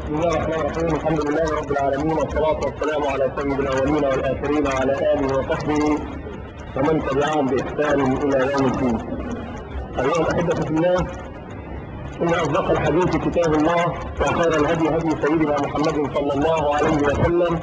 بسم الله الرحمن الرحيم الحمد لله رب العالمين والصلاة والسلام على سيد الأولين والآخرين وعلى آله وصحبه ومن تبعهم بإحسان إلى يوم الدين. أيها الأحبة في الله إن أصدق الحديث كتاب الله وخير الهدي هدي سيدنا محمد صلى الله عليه وسلم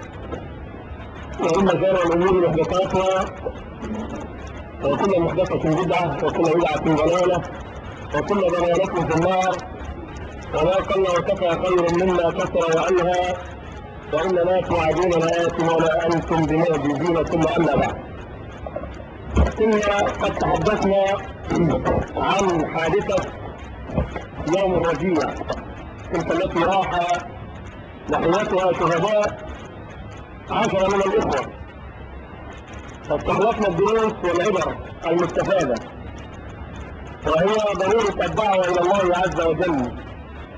وإن شر الأمور محدثاتها وكل محدثة بدعة وكل بدعة ضلالة وكل ضلالة في النار وما قل وكفى خير مما كثر وألهى وإنما توعدون لآت وما أنتم بمعجزين ثم أما بعد كنا قد تحدثنا عن حادثة يوم الرجيع تلك التي راح نحيتها شهداء عشرة من الإخوة فاستخلصنا الدروس والعبر المستفادة وهي ضرورة الدعوة إلى الله عز وجل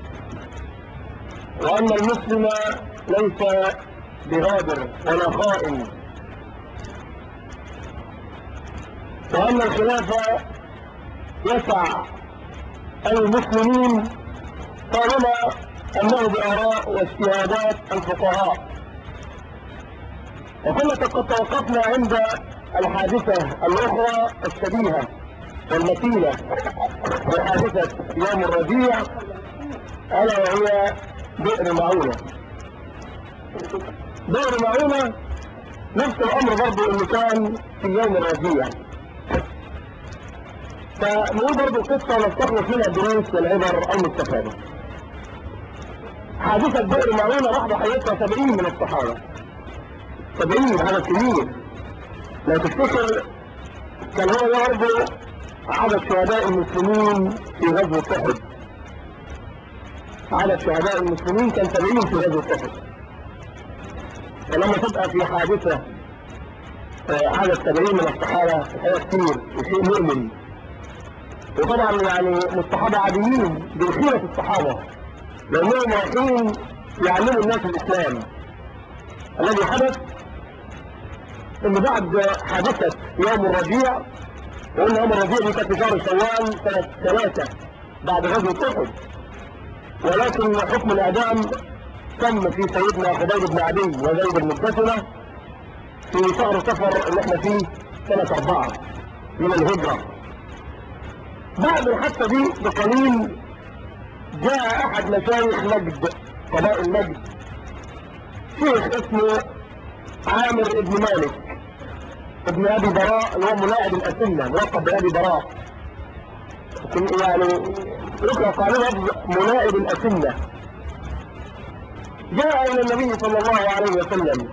وأن المسلم ليس بغادر ولا خائن وأن الخلافة يسع المسلمين طالما أنه بآراء واجتهادات الفقهاء وكنا قد توقفنا عند الحادثة الأخرى الشبيهة والمثيلة بحادثة يوم الربيع ألا وهي بئر معونة بئر معونة نفس الأمر برضه اللي كان في يوم الربيع فنقول برضه قصة ونستخلص منها الدروس والعبر المستفادة حادثة بئر معونة راح ضحيتها 70 من الصحابة 70 هذا كبير لو تفتكر كان هو برضه عدد شهداء المسلمين في غزوة أحد عدد شهداء المسلمين كان 70 في غزوة أحد فلما تبقى في حادثة عدد 70 من الصحابة الحقيقة كتير وشيء مؤمن وطبعا يعني مش صحابة عاديين دول خيرة الصحابة لأنهم رايحين يعلموا الناس الإسلام الذي حدث إن بعد حادثة يوم الربيع وقلنا يوم الربيع دي كانت في شهر شوال سنة ثلاثة بعد غزوة أحد ولكن حكم الإعدام تم في سيدنا خبيب بن عدي وزيد بن الدسمة في شهر صفر اللي احنا فيه سنة أربعة من الهجرة بعد الحادثة دي بقليل جاء أحد مشايخ مجد قضاء المجد شيخ اسمه عامر ابن مالك ابن أبي براء اللي هو ملاعب الأسنة ملقب بأبي براء يعني يطلق عليه لفظ ملاعب الأسنة جاء إلى النبي صلى الله عليه وسلم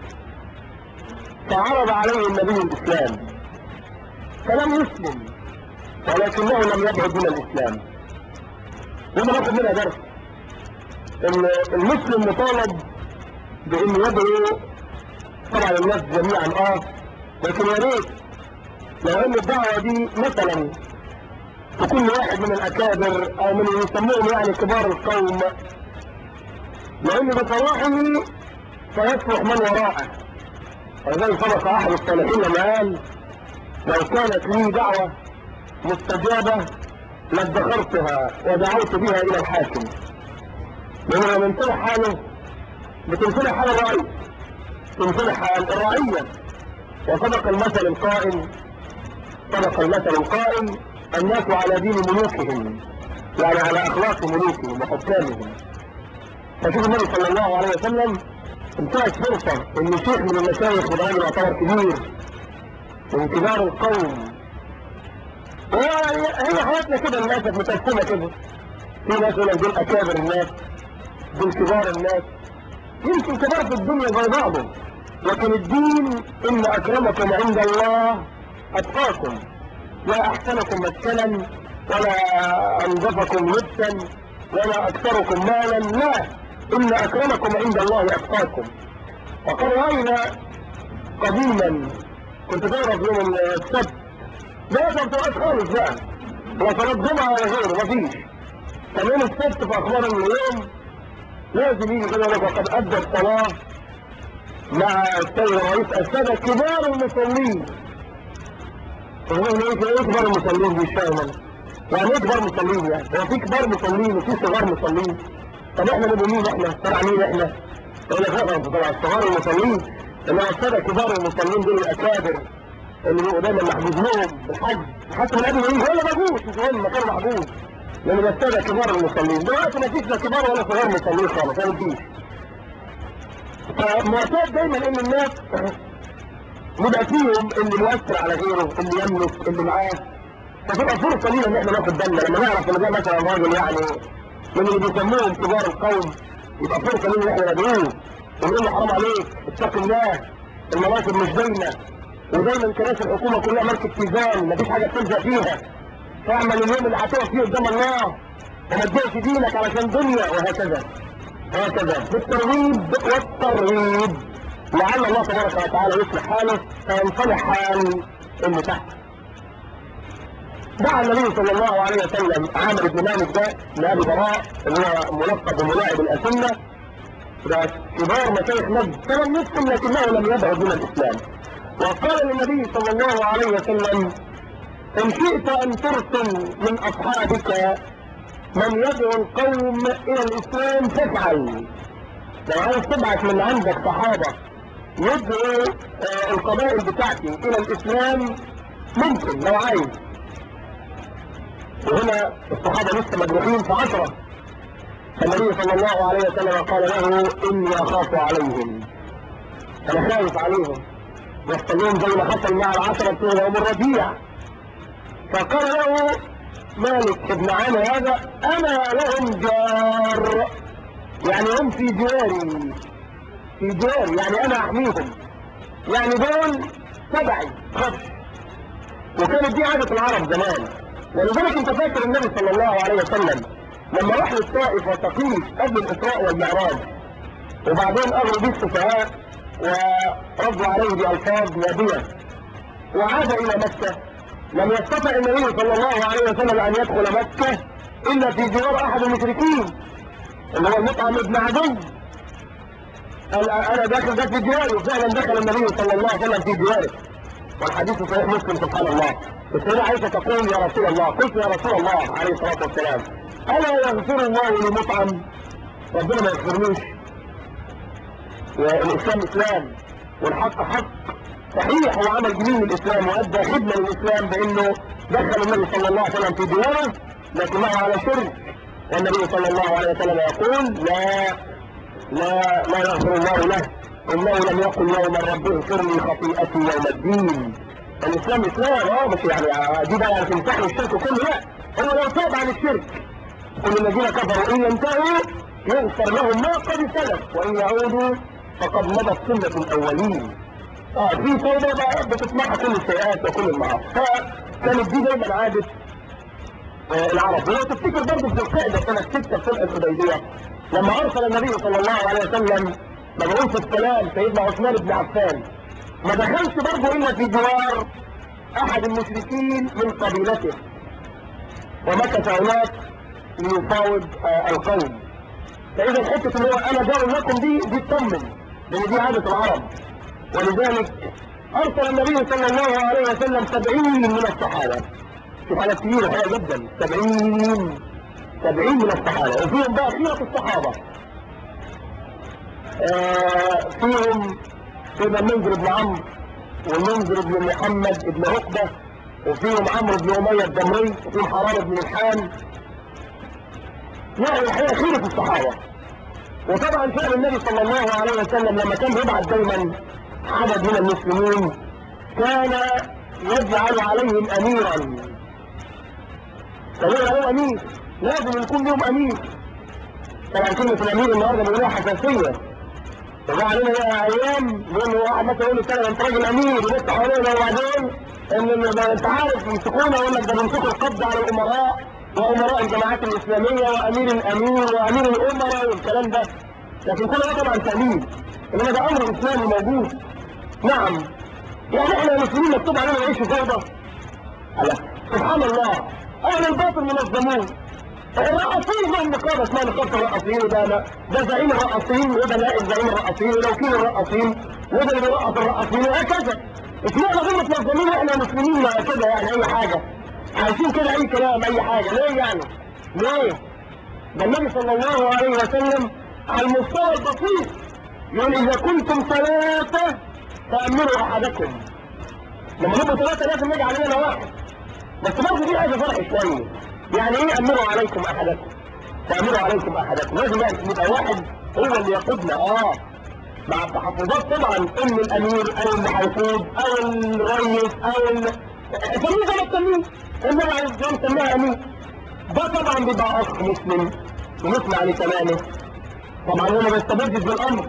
فعرض عليه النبي الإسلام فلم يسلم ولكنه لم يبعد من الإسلام لما ناخد منها درس ان المسلم مطالب بأن يدعو طبعا الناس جميعا اه لكن يا ريت لو ان الدعوة دي مثلا تكون واحد من الأكابر أو من اللي يسموهم يعني كبار القوم لأن بصلاحه سيصلح من وراءه وزي سبق أحد الصالحين لما قال لو كانت لي دعوة مستجابة لادخرتها ودعوت بها إلى الحاكم لأن لما ينصلح حاله بتنصلح حال الرئيس تنصلح حال الرعية وصدق المثل القائل صدق المثل القائل الناس على دين ملوكهم يعني على اخلاق ملوكهم وحكامهم فشوف النبي صلى الله عليه وسلم انتهت فرصة ان شيخ من المشايخ وده يعتبر كبير من كبار القوم هي حياتنا كده للاسف متقسمة كده في ناس يقول لك دول اكابر الناس دول كبار الناس يمكن كبار في الدنيا زي بعضهم لكن الدين ان اكرمكم عند الله اتقاكم لا احسنكم مسكنا ولا انظفكم لبسا ولا اكثركم مالا لا ان اكرمكم عند الله اتقاكم وقد راينا قديما كنت تعرف يوم السبت لا تبقاش خالص بقى لا صلاه جمعه ولا غيره مفيش كان يوم السبت في اخبار اليوم لازم يجي كده لك وقد ادى الصلاه مع السيد الرئيس الساده كبار المصلين هو ايه ايه كبار المصلين دي مش فاهم انا يعني ايه كبار مصلين يعني هو في كبار مصلين وفي صغار مصلين طب احنا نبقى مين احنا؟ طبعا مين احنا؟ يقول لك لا طبعا الصغار المصلين انما الساده كبار المصلين دول الاكابر اللي بيبقوا دايما محجوز لهم بالحج حتى من قبل ما يجي ولا موجود مش مهم مكان محجوز لان ده الساده كبار المصلين دلوقتي ما فيش لا كبار ولا صغار مصلين خالص ما فيش فمعتاد دايما ان الناس بيبقى فيهم اللي مؤثر على غيره اللي يملك اللي معاه فتبقى فرصه لينا ان احنا ناخد بالنا لما نعرف ان ده مثلا راجل يعني من اللي بيسموهم كبار القوم يبقى فرصه لينا ان احنا ندعوه ونقول له حرام عليك اتق الله المناصب مش دايما ودايما كراسي الحكومه كلها ماركه ميزان مفيش حاجه بتلزق فيها تعمل اليوم اللي هتقف فيه قدام الله وما تبيعش دينك علشان دنيا وهكذا هكذا بالترغيب والترهيب لعل الله تبارك وتعالى يصلح حاله فينصلح حال اللي تحت دعا النبي صلى الله عليه وسلم عامر بن مالك ده لابي براء اللي هو ملقب بملاعب الاسنه ده كبار مشايخ نجد فلم يسلم لكنه لم يبعد من الاسلام وقال للنبي صلى الله عليه وسلم ان شئت ان ترسل من اصحابك من يدعو القوم الى الاسلام فافعل لو عايز تبعت من عندك صحابة يدعو آه القبائل بتاعتي الى الاسلام ممكن لو عايز وهنا الصحابة لسه مجروحين في عشرة النبي صلى الله عليه وسلم قال له اني اخاف عليهم انا خايف عليهم يحصل لهم زي ما حصل مع العشرة بتوع يوم الربيع فقال له مالك ابن عامر هذا انا لهم جار يعني هم في جواري في جواري يعني انا احميهم يعني دول تبعي خش وكانت دي عادة العرب زمان ولذلك انت فاكر النبي صلى الله عليه وسلم لما راح للطائف وثقيف قبل الاسراء والمعراج وبعدين اغروا به السفهاء وردوا عليه بالفاظ نابيه وعاد الى مكه لم يستطع النبي صلى الله عليه وسلم ان يدخل مكه الا في جوار احد المشركين اللي هو المطعم ابن عدي قال انا داخل ده في جواري وفعلا دخل النبي صلى الله عليه وسلم في جواره والحديث صحيح مسلم سبحان الله السيدة عائشة تقول يا رسول الله قلت يا رسول الله عليه الصلاة والسلام ألا يغفر الله لمطعم ربنا ما يغفرلوش والإسلام إسلام والحق حق صحيح هو عمل جميل للإسلام وأدى خدمة للإسلام بأنه دخل النبي صلى الله عليه وسلم في دياره لكنه على شرك والنبي صلى الله عليه وسلم يقول لا لا لا يغفر الله له انه لم يقل يوم رب اغفر لي خطيئتي يوم الدين الاسلام اسلام اه مش يعني دي بقى يعني تمسح الشرك كله لا هو لو تاب عن الشرك كل الذين كفروا ان ينتهوا يغفر لهم ما قد سلف وان يعودوا فقد مضت سنه الاولين اه في توبه بقى بتسمعها كل السيئات وكل المعاصي فكانت دي دايما عاده آه العرب ولو تفتكر برضه في القاعده سنه 6 في صلح الحديبيه لما ارسل النبي صلى الله عليه وسلم مبعوث السلام سيدنا عثمان بن عفان ما دخلش برضه الا في جوار احد المشركين من قبيلته ومكث هناك ليفاوض آه القوم فاذا حته اللي هو انا جار لكم دي دي تطمن لان دي عاده العرب ولذلك ارسل النبي صلى الله عليه وسلم سبعين من الصحابه شوف على كتير حلوه جدا سبعين سبعين من الصحابه وفيهم بقى خيره الصحابه آه فيهم سيدنا المنذر بن عمرو والمنذر بن محمد بن عقبه وفيهم عمرو بن اميه الدمري وفيهم حرام بن الحان يعني الحقيقه خيره الصحابه وطبعا فعل النبي صلى الله عليه وسلم لما كان بيبعث دايما عدد من المسلمين كان يجعل عليهم اميرا فهو له امير لازم يكون لهم امير طبعا كلمه الامير النهارده بنقولها حساسيه وجاء علينا بقى ايام بيقول واحد مثلا يقول للثاني انت راجل امير يبص حوالينا وبعدين ان انت عارف يمسكونا يقول لك ده بيمسكوا القبض على الامراء وامراء الجماعات الاسلاميه وامير الامير وامير الامراء والكلام ده لكن كل ده طبعا تأليل انما ده امر اسلامي موجود نعم يعني احنا المسلمين مكتوب علينا نعيش في فوضى سبحان الله اهل الباطل منظمون الرقاصين لهم نقابه اسمها نقابه الرقاصين وده ده زعيم الرقاصين وده نائب زعيم الرقاصين وده وكيل الرقاصين وده اللي بيرقص الرقاصين وهكذا اشمعنى دول متنظمين واحنا مسلمين مع كده يعني اي حاجه عايشين كده اي كلام اي حاجه ليه يعني؟ ليه؟ ده النبي صلى الله عليه وسلم على المستوى البسيط يقول اذا كنتم ثلاثة فامروا احدكم لما نبقوا ثلاثة لازم نجي علينا واحد بس برضه دي حاجة فرق شوية يعني ايه امروا عليكم احدكم تأمروا عليكم احدكم لازم يبقى واحد هو اللي يقودنا اه مع التحفظات طبعا ان الامير او اللي هيقود او الرئيس او ال... سميه زي ما تسميه النبي عليه الصلاه والسلام سماها امير ده طبعا بيبقى اخ مسلم ونسمع لكلامه طبعا هو ما بيستبدش بالامر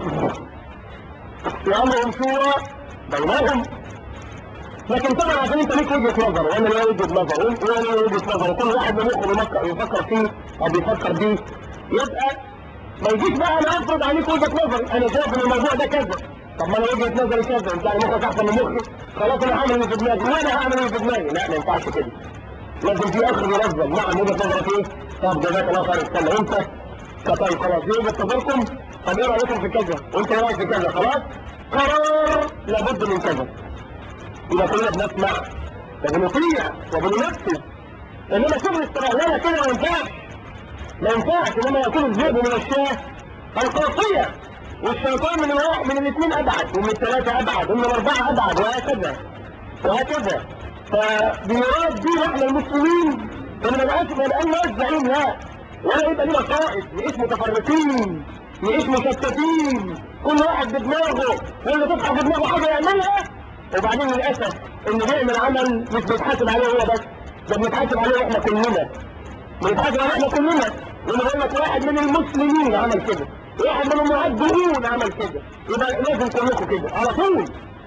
في امرهم شورى بينهم لكن طبعا عشان انت ليك وجهه نظر وانا ليا وجهه نظر وانا ليا وجهه نظر وكل واحد من مخه بيفكر يفكر فيه او بيفكر بيه يبقى ما يجيش بقى انا افرض عليك وجهه نظري انا شايف ان الموضوع ده كذا طب ما انا وجهه نظري كذا انت يعني مخك احسن من مخي خلاص انا هعمل اللي في دماغي وانا هعمل اللي في دماغي لا ما ينفعش كده لازم في اخر ينظم نعم وجهه نظرك ايه طب جزاك الله خير استنى انت طيب خلاص دي وجهه نظركم طب ايه رايكم في كذا وانت ايه رايك في كذا خلاص قرار لابد من كذا يبقى كلنا بنسمع وبنطيع وبننفذ انما شغل استغلالة كده ما ينفعش ما ينفعش انما يكون الذئب من الشاه القاصية والشيطان من الواحد من الاثنين ابعد ومن الثلاثة ابعد ومن الاربعة ابعد وهكذا وهكذا فبيراد دي احنا المسلمين ان ما نبقاش ما نبقاش ناس زعيم لا ولا يبقى لنا قائد نعيش متفرقين نعيش مشتتين كل واحد بدماغه واللي تطلع في دماغه حاجه يعملها وبعدين للاسف ان بيعمل عمل مش بيتحاسب عليه هو بس ده بنتحاسب عليه احنا كلنا بنتحاسب عليه احنا كلنا وانا بقول لك واحد من المسلمين عمل كده واحد من المعدلين عمل كده يبقى لازم كلكم كده على طول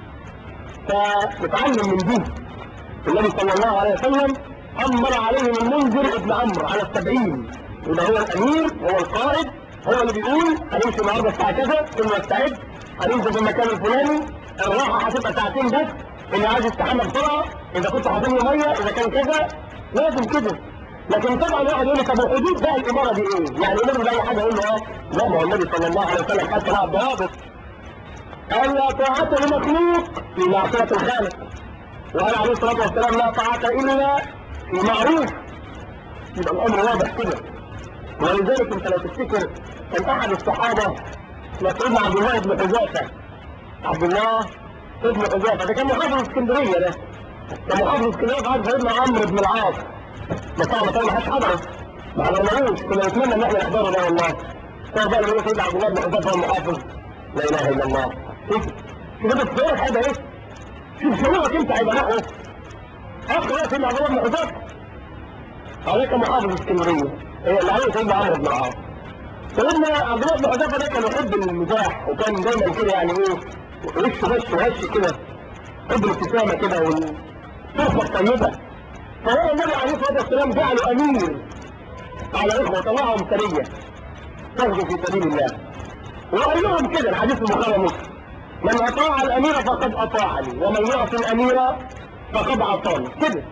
فنتعلم من دي النبي صلى الله عليه وسلم امر عليهم المنذر ابن عمرو على السبعين يبقى هو الامير هو القائد هو اللي بيقول هنمشي النهارده الساعه كذا ثم نستعد هننزل في المكان الفلاني الراحه هتبقى ساعتين بس اللي عايز يستحمى بسرعه اذا كنت حاطين له ميه اذا كان كذا لازم كده لكن طبعا واحد يقول لي طب وحدود بقى الاماره دي ايه؟ يعني النبي باي حاجه يقول له اه لا ما هو النبي صلى الله عليه وسلم حتى لها الضوابط قال لا طاعة لمخلوق في معصية الخالق وقال عليه الصلاة والسلام لا طاعة إلا في معروف يبقى الأمر واضح كده ولذلك أنت لو تفتكر كان أحد الصحابة مسعود عبد الله بن حذافة عبد الله ابن حذافة ده كان محافظ اسكندرية ده كان محافظ اسكندرية بعد سيدنا عمرو بن العاص بس احنا طبعا ما حدش حضره ما حضرناهوش كنا نتمنى ان احنا نحضره ده والله كان بقى لما سيدنا عبد الله بن حذافة هو المحافظ لا اله الا الله شوف شوف انت بتصور حاجه ايه شوف شعورك انت هيبقى نحوه اخر وقت سيدنا عبد الله بن حذافة عليك محافظ اسكندرية إيه اللي عليه سيدنا عمرو بن العاص سيدنا عبد الله بن حذافة ده كان يحب المزاح وكان دايما كده يعني ايه وش وش وش كده يحب الابتسامة كده والصحبة الطيبة فهو النبي عليه الصلاة والسلام جعله أمير على إخوة طلعهم سرية تغزو في سبيل الله وقال لهم كده الحديث البخاري ومسلم من أطاع الأمير فقد أطاعني ومن يعصي الأمير فقد عصاني كده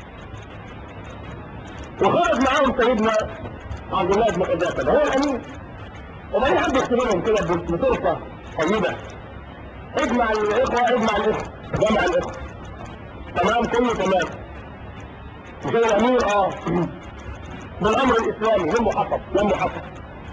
وخرج معاهم سيدنا عبد الله بن حذافة ده هو الأمير وبعدين حد يختبرهم كده بطرقة طيبة اجمع الإخوة اجمع الإخوة جمع الإخوة تمام كله تمام مش هو الأمير اه بالأمر الإسلامي لمه حطب لمه حطب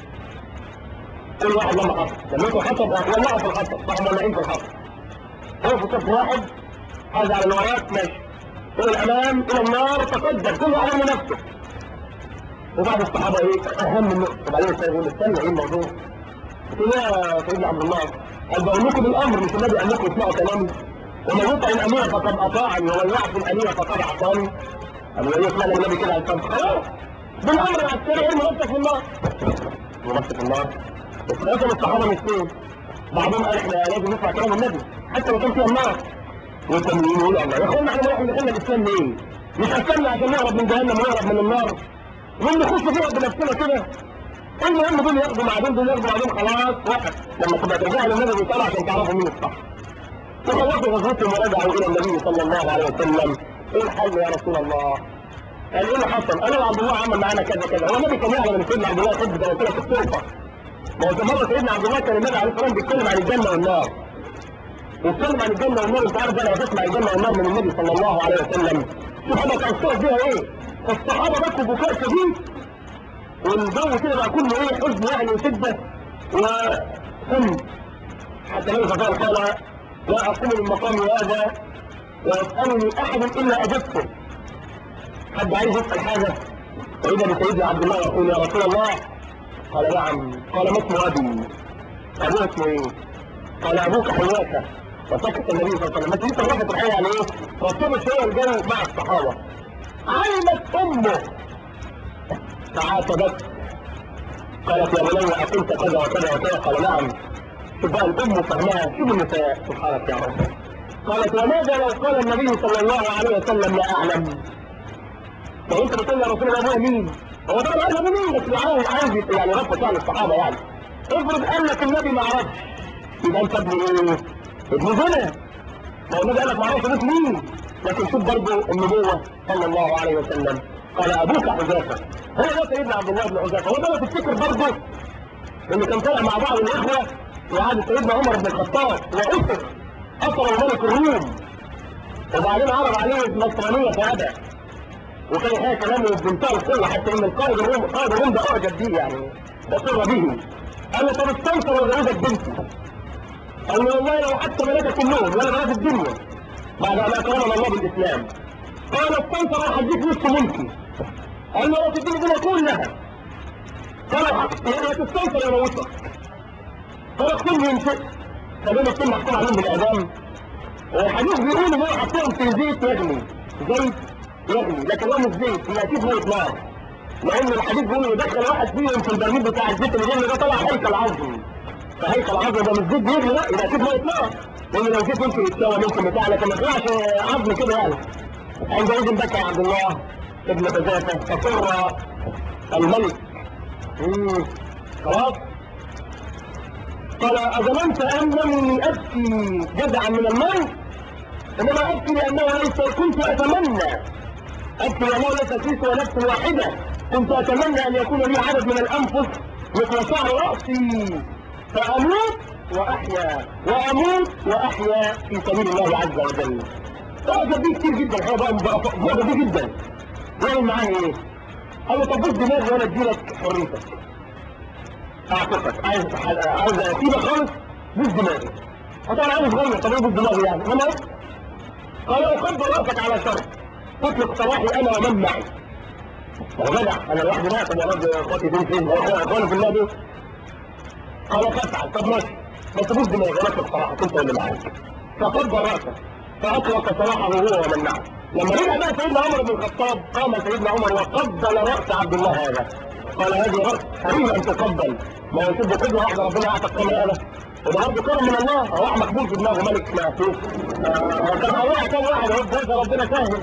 كل واحد لما حطب لما يكون حطب ولعوا في الحطب صح مولعين في الحطب هو في صف واحد حاجة على الوراك ماشي إلى الأمام إلى النار تقدم كل واحد من نفسه وبعض الصحابة ايه اهم من وبعدين السيد يقول استنى ايه الموضوع قلت له يا سيدنا عبد الله قال بقول لكم الامر مش النبي قال لكم اسمعوا كلامي ومن يطع الامير فقد اطاعني ومن يعصي الامير فقد عصاني قالوا ايه اسمعنا النبي كده قال طب خلاص بالامر العسكري ايه منفذ في النار منفذ في النار بس قسم الصحابه نصين بعضهم قال احنا لازم نسمع كلام النبي حتى لو كان فيها النار والتانيين يقولوا الله يا اخوانا احنا نروح ندخلنا الاسلام ليه؟ مش هستنى عشان نهرب من جهنم ونهرب من النار واللي يخش فيها بنفسنا كده المهم دول ياخدوا مع دول دول ياخدوا بعدين خلاص وقت لما تبقى ترجع للنبي بيسأل عشان تعرفوا مين الصح وخلصوا غزوتهم ورجعوا الى النبي صلى الله عليه وسلم ايه الحل يا رسول الله؟ قال ايه اللي حصل؟ قالوا عبد الله عمل معانا كذا كذا هو النبي كان يعلم ان سيدنا عبد الله يحب زي ما قلت لك التربه ما هو مره سيدنا عبد الله كان النبي عليه الصلاه والسلام بيتكلم عن الجنه والنار ويتكلم عن الجنه والنار انت عارف بقى لو تسمع الجنه والنار من النبي صلى الله عليه وسلم شوف انا كان بيها ايه؟ الصحابه بكوا بكاء شديد والجو كده بقى كله ايه حزن يعني وشده وهم حتى النبي صلى الله عليه وسلم قال لا اقوم من مقامي هذا ويسالني احد الا اجبته حد عايز يسال حاجه فاذا بسيدنا عبد الله يقول يا رسول الله قال نعم قال ما اسم ابي ابوه اسمه ايه قال ابوك حواك وسكت النبي صلى الله عليه وسلم بس لسه الواحد الحقيقه يعني ايه رتبت شويه الجو مع الصحابه علمت امه فعاتبت قالت يا بني اقلت كذا وكذا وكذا قال نعم شوف بقى الام فهمها شوف النساء سبحانك يا رب قالت وماذا لو قال النبي صلى الله عليه وسلم لا اعلم لو انت بتقول يا رسول الله ابويا مين هو ده قال ابو مين بس عايز عايز يعني رفض يعني الصحابه يعني افرض قال لك النبي ما عرفش يبقى انت ابن ايه ابن زنا لو النبي قال لك ما عرفش ابوك مين لكن شوف برضه النبوه صلى الله عليه وسلم قال ابوك حذافه هو ده سيدنا عبد الله بن حذافه هو ده لو تفتكر برضه اللي كان طالع مع بعض الاخوه في عهد سيدنا عمر بن الخطاب واسر اثر ملك الروم وبعدين عرض عليه النصرانيه فابى وكان الحقيقه كلامه بمنتهى القوه حتى ان القائد الروم قائد الروم ده اعجب بيه يعني وسر به قال له طب استنصر وزوجك بنتي قال له والله لو حتى بناتك كلهم ولا بنات الدنيا بعد ان اكرمنا الله بالاسلام قال استنصر وهديك نصف ملكي قال له لو تديني الدنيا كلها قال يا تستنصر يا موتك قال اقتلني ان شئت فبين الكل محكوم عليهم بالاعدام والحديث بيقول ان هو حطهم في زيت يغلي زيت يغلي لكن هو مش زيت هي اكيد ميه نار لان الحديث بيقول يدخل واحد فيهم في البرميل بتاع الزيت اللي جنبه ده طلع هيكل عظمي فهيكل عظمي ده مش زيت بيغلي لا يبقى اكيد ميه نار لان لو زيت ممكن يتسوى ممكن بتاع لكن ما يطلعش عظم كده يعني عندئذ بكى عبد الله ابن حذافه فسر الملك مم. خلاص قال أظننت أنني أبكي جزعا من الموت إنما أبكي لأنه ليس كنت أتمنى أبكي لأنه ليس في سوى نفس واحدة كنت أتمنى أن يكون لي عدد من الأنفس مثل شعر رأسي فأموت وأحيا وأموت وأحيا في سبيل الله عز وجل فأعجب بيه كتير جدا هو بقى معجب بيه جدا يعمل معاه إيه؟ قال له طب بص دماغي وأنا أديلك حريتك اعتقد عايز عايز اسيبك خالص بوس دماغي طبعا عايز صغير طب ايه بوس دماغي يعني انما قال اخبر راسك على شرط تطلق سراحي انا ومن معي هو جدع انا لوحدي لا طب يا رب اخواتي دول فين اخواني في الله دول قال فافعل طب ماشي بس بوس دماغي راسك صراحه كنت اللي معاك فقبل راسك فاطلق سراحه هو ومن معه لما رجع بقى سيدنا عمر بن الخطاب قام سيدنا عمر وقبل راس عبد الله هذا قال هذه رأس حريم أن تقبل ما يسد كل واحدة ربنا أعطى كم آلة وده برضه كرم من الله هو واحد مقبول في دماغه ملك معصوم كان الله كان واحد هو ده ربنا سهل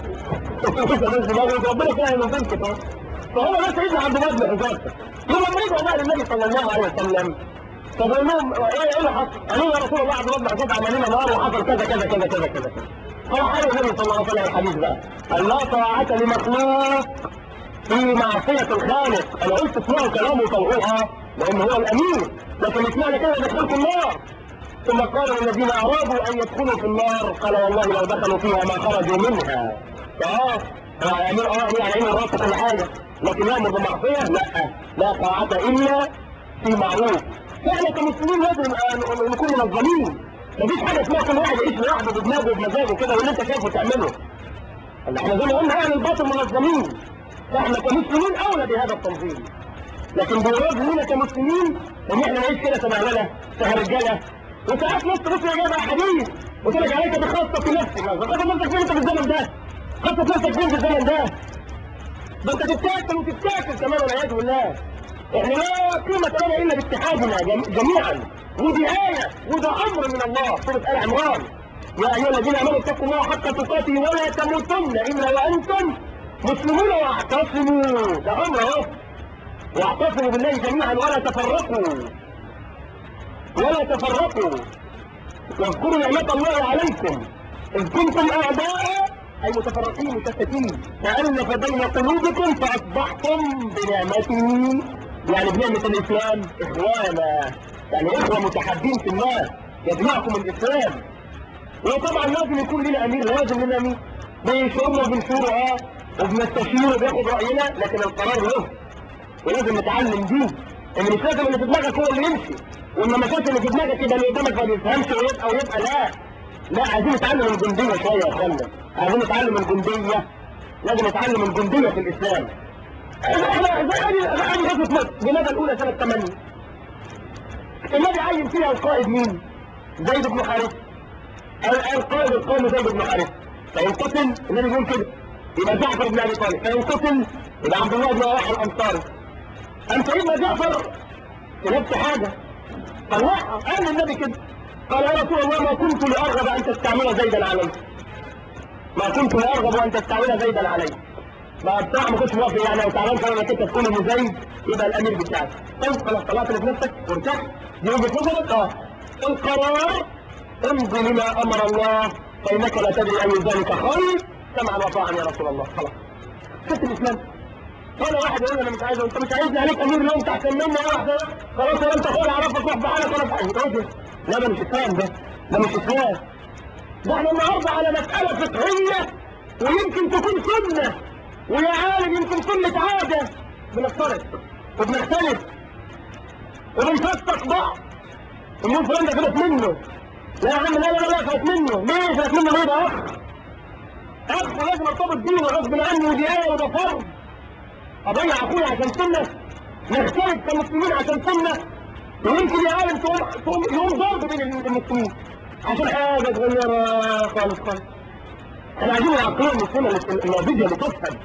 ربنا سهل وبنت فهو ده سيدنا عبد الله بن حذافه لما رجعوا بقى للنبي صلى الله عليه وسلم فبقول لهم ايه ايه اللي حصل؟ قالوا يا رسول الله عبد الله بن حذافه عمل لنا نار وحصل كذا كذا كذا كذا كذا قال حاجه النبي صلى الله عليه وسلم الحديث بقى قال لا طاعه لمخلوق في معصية الخالق انا قلت اسمعوا كلامه وطوعوها لان هو الامير لكن اسمعنا كده دخلت النار ثم قال للذين ارادوا ان يدخلوا في النار قال والله لو دخلوا فيها ما خرجوا منها اه امير اه يعني عين الراس كل حاجة لكن يامر بمعصية لا لا طاعة الا في معروف فاحنا كمسلمين لازم نكون منظمين مفيش حاجة اسمها كل واحد يعيش لوحده بدماغه وبمزاجه كده واللي انت شايفه تعمله احنا زي ما قلنا اهل الباطل منظمين فاحنا كمسلمين اولى بهذا التنظيم لكن بيراد لنا كمسلمين ان احنا نعيش كده سبهلله سهرجله وساعات نص بص يا جماعه حديث قلت لك عليك بخاصه نفسك خاصه نفسك فين انت في الزمن ده خاصه نفسك فين في الزمن ده ده انت تتاكل وتتاكل كمان والعياذ بالله احنا لا قيمه لنا الا باتحادنا جميعا ودي ايه وده امر من الله سوره ال عمران يا ايها الذين امنوا اتقوا الله حق تقاته ولا تموتن الا وانتم مسلمون واعتصموا ده امر اهو واعتصموا بالله جميعا ولا تفرقوا ولا تفرقوا واذكروا نعمة الله عليكم إذ كنتم أعداء أي متفرقين مشتتين فألف بين قلوبكم فأصبحتم بنعمته يعني بنعمة الإسلام إخوانا يعني إخوة متحابين في الله يجمعكم الإسلام وطبعا لازم يكون لنا أمير لازم لنا أمير بيشربنا وبنشوره اه وبنستشيره وبياخد رأينا لكن القرار له ولازم نتعلم دي ان مش لازم اللي في دماغك هو اللي يمشي وان ما كانش اللي في دماغك يبقى اللي قدامك ما بيفهمش ويبقى ويبقى لا لا عايزين نتعلم الجنديه شويه يا اخوانا عايزين نتعلم الجنديه لازم نتعلم الجنديه في الاسلام احنا احنا ادي ادي غزوه مصر جنابه الاولى سنه 80 النبي عين فيها القائد مين؟ زيد بن حارثه القائد القومي زيد بن حارثه فان قتل النبي بيقول كده يبقى جعفر بن ابي طالب فان قتل يبقى عبد الله بن رواحه الانصاري ام سيدنا جعفر في نفس حاجه طلعها قال النبي كده قال يا رسول الله ما كنت لارغب ان تستعمل زيدا علي ما كنت لارغب ان تستعمل زيدا علي ما بتاع ما كنتش موافق يعني لو تعبان كده انك انت تكون ابن زيد يبقى الامير بتاعك طيب خلاص طلعت اللي في نفسك وارتحت دي وجهه نظرك اه القرار امضي لما امر الله فانك لا تدري اي ذلك خير سمعا وطاعا يا رسول الله خلاص شفت الاسلام ولا واحد يقول انا مش عايز انت مش عايزني عليك امير اليوم تحت مني واحده خلاص ولا انت خد عرفك روح بحالك وانا بحالي ايه ده؟ لا ده مش اسلام ده ده مش اسلام ده احنا النهارده على مساله فقهيه ويمكن تكون سنه ويا عالم يمكن سنه عاده بنختلف وبنختلف وبنفسق بعض ونقول فلان ده خلف منه لا يا عم لا لا لا خلف منه ليه خلف منه ليه ده اخ اخ لازم ارتبط بيه غصب عني ودي ايه وده فرض اضيع اخويا عشان سنه نختلف كمسلمين عشان سنه ويمكن يا عالم تقوم تقوم يقوم ضرب بين المسلمين عشان حاجه صغيره خالص خالص احنا عايزين العقليه المسلمه الناضجه اللي تفهم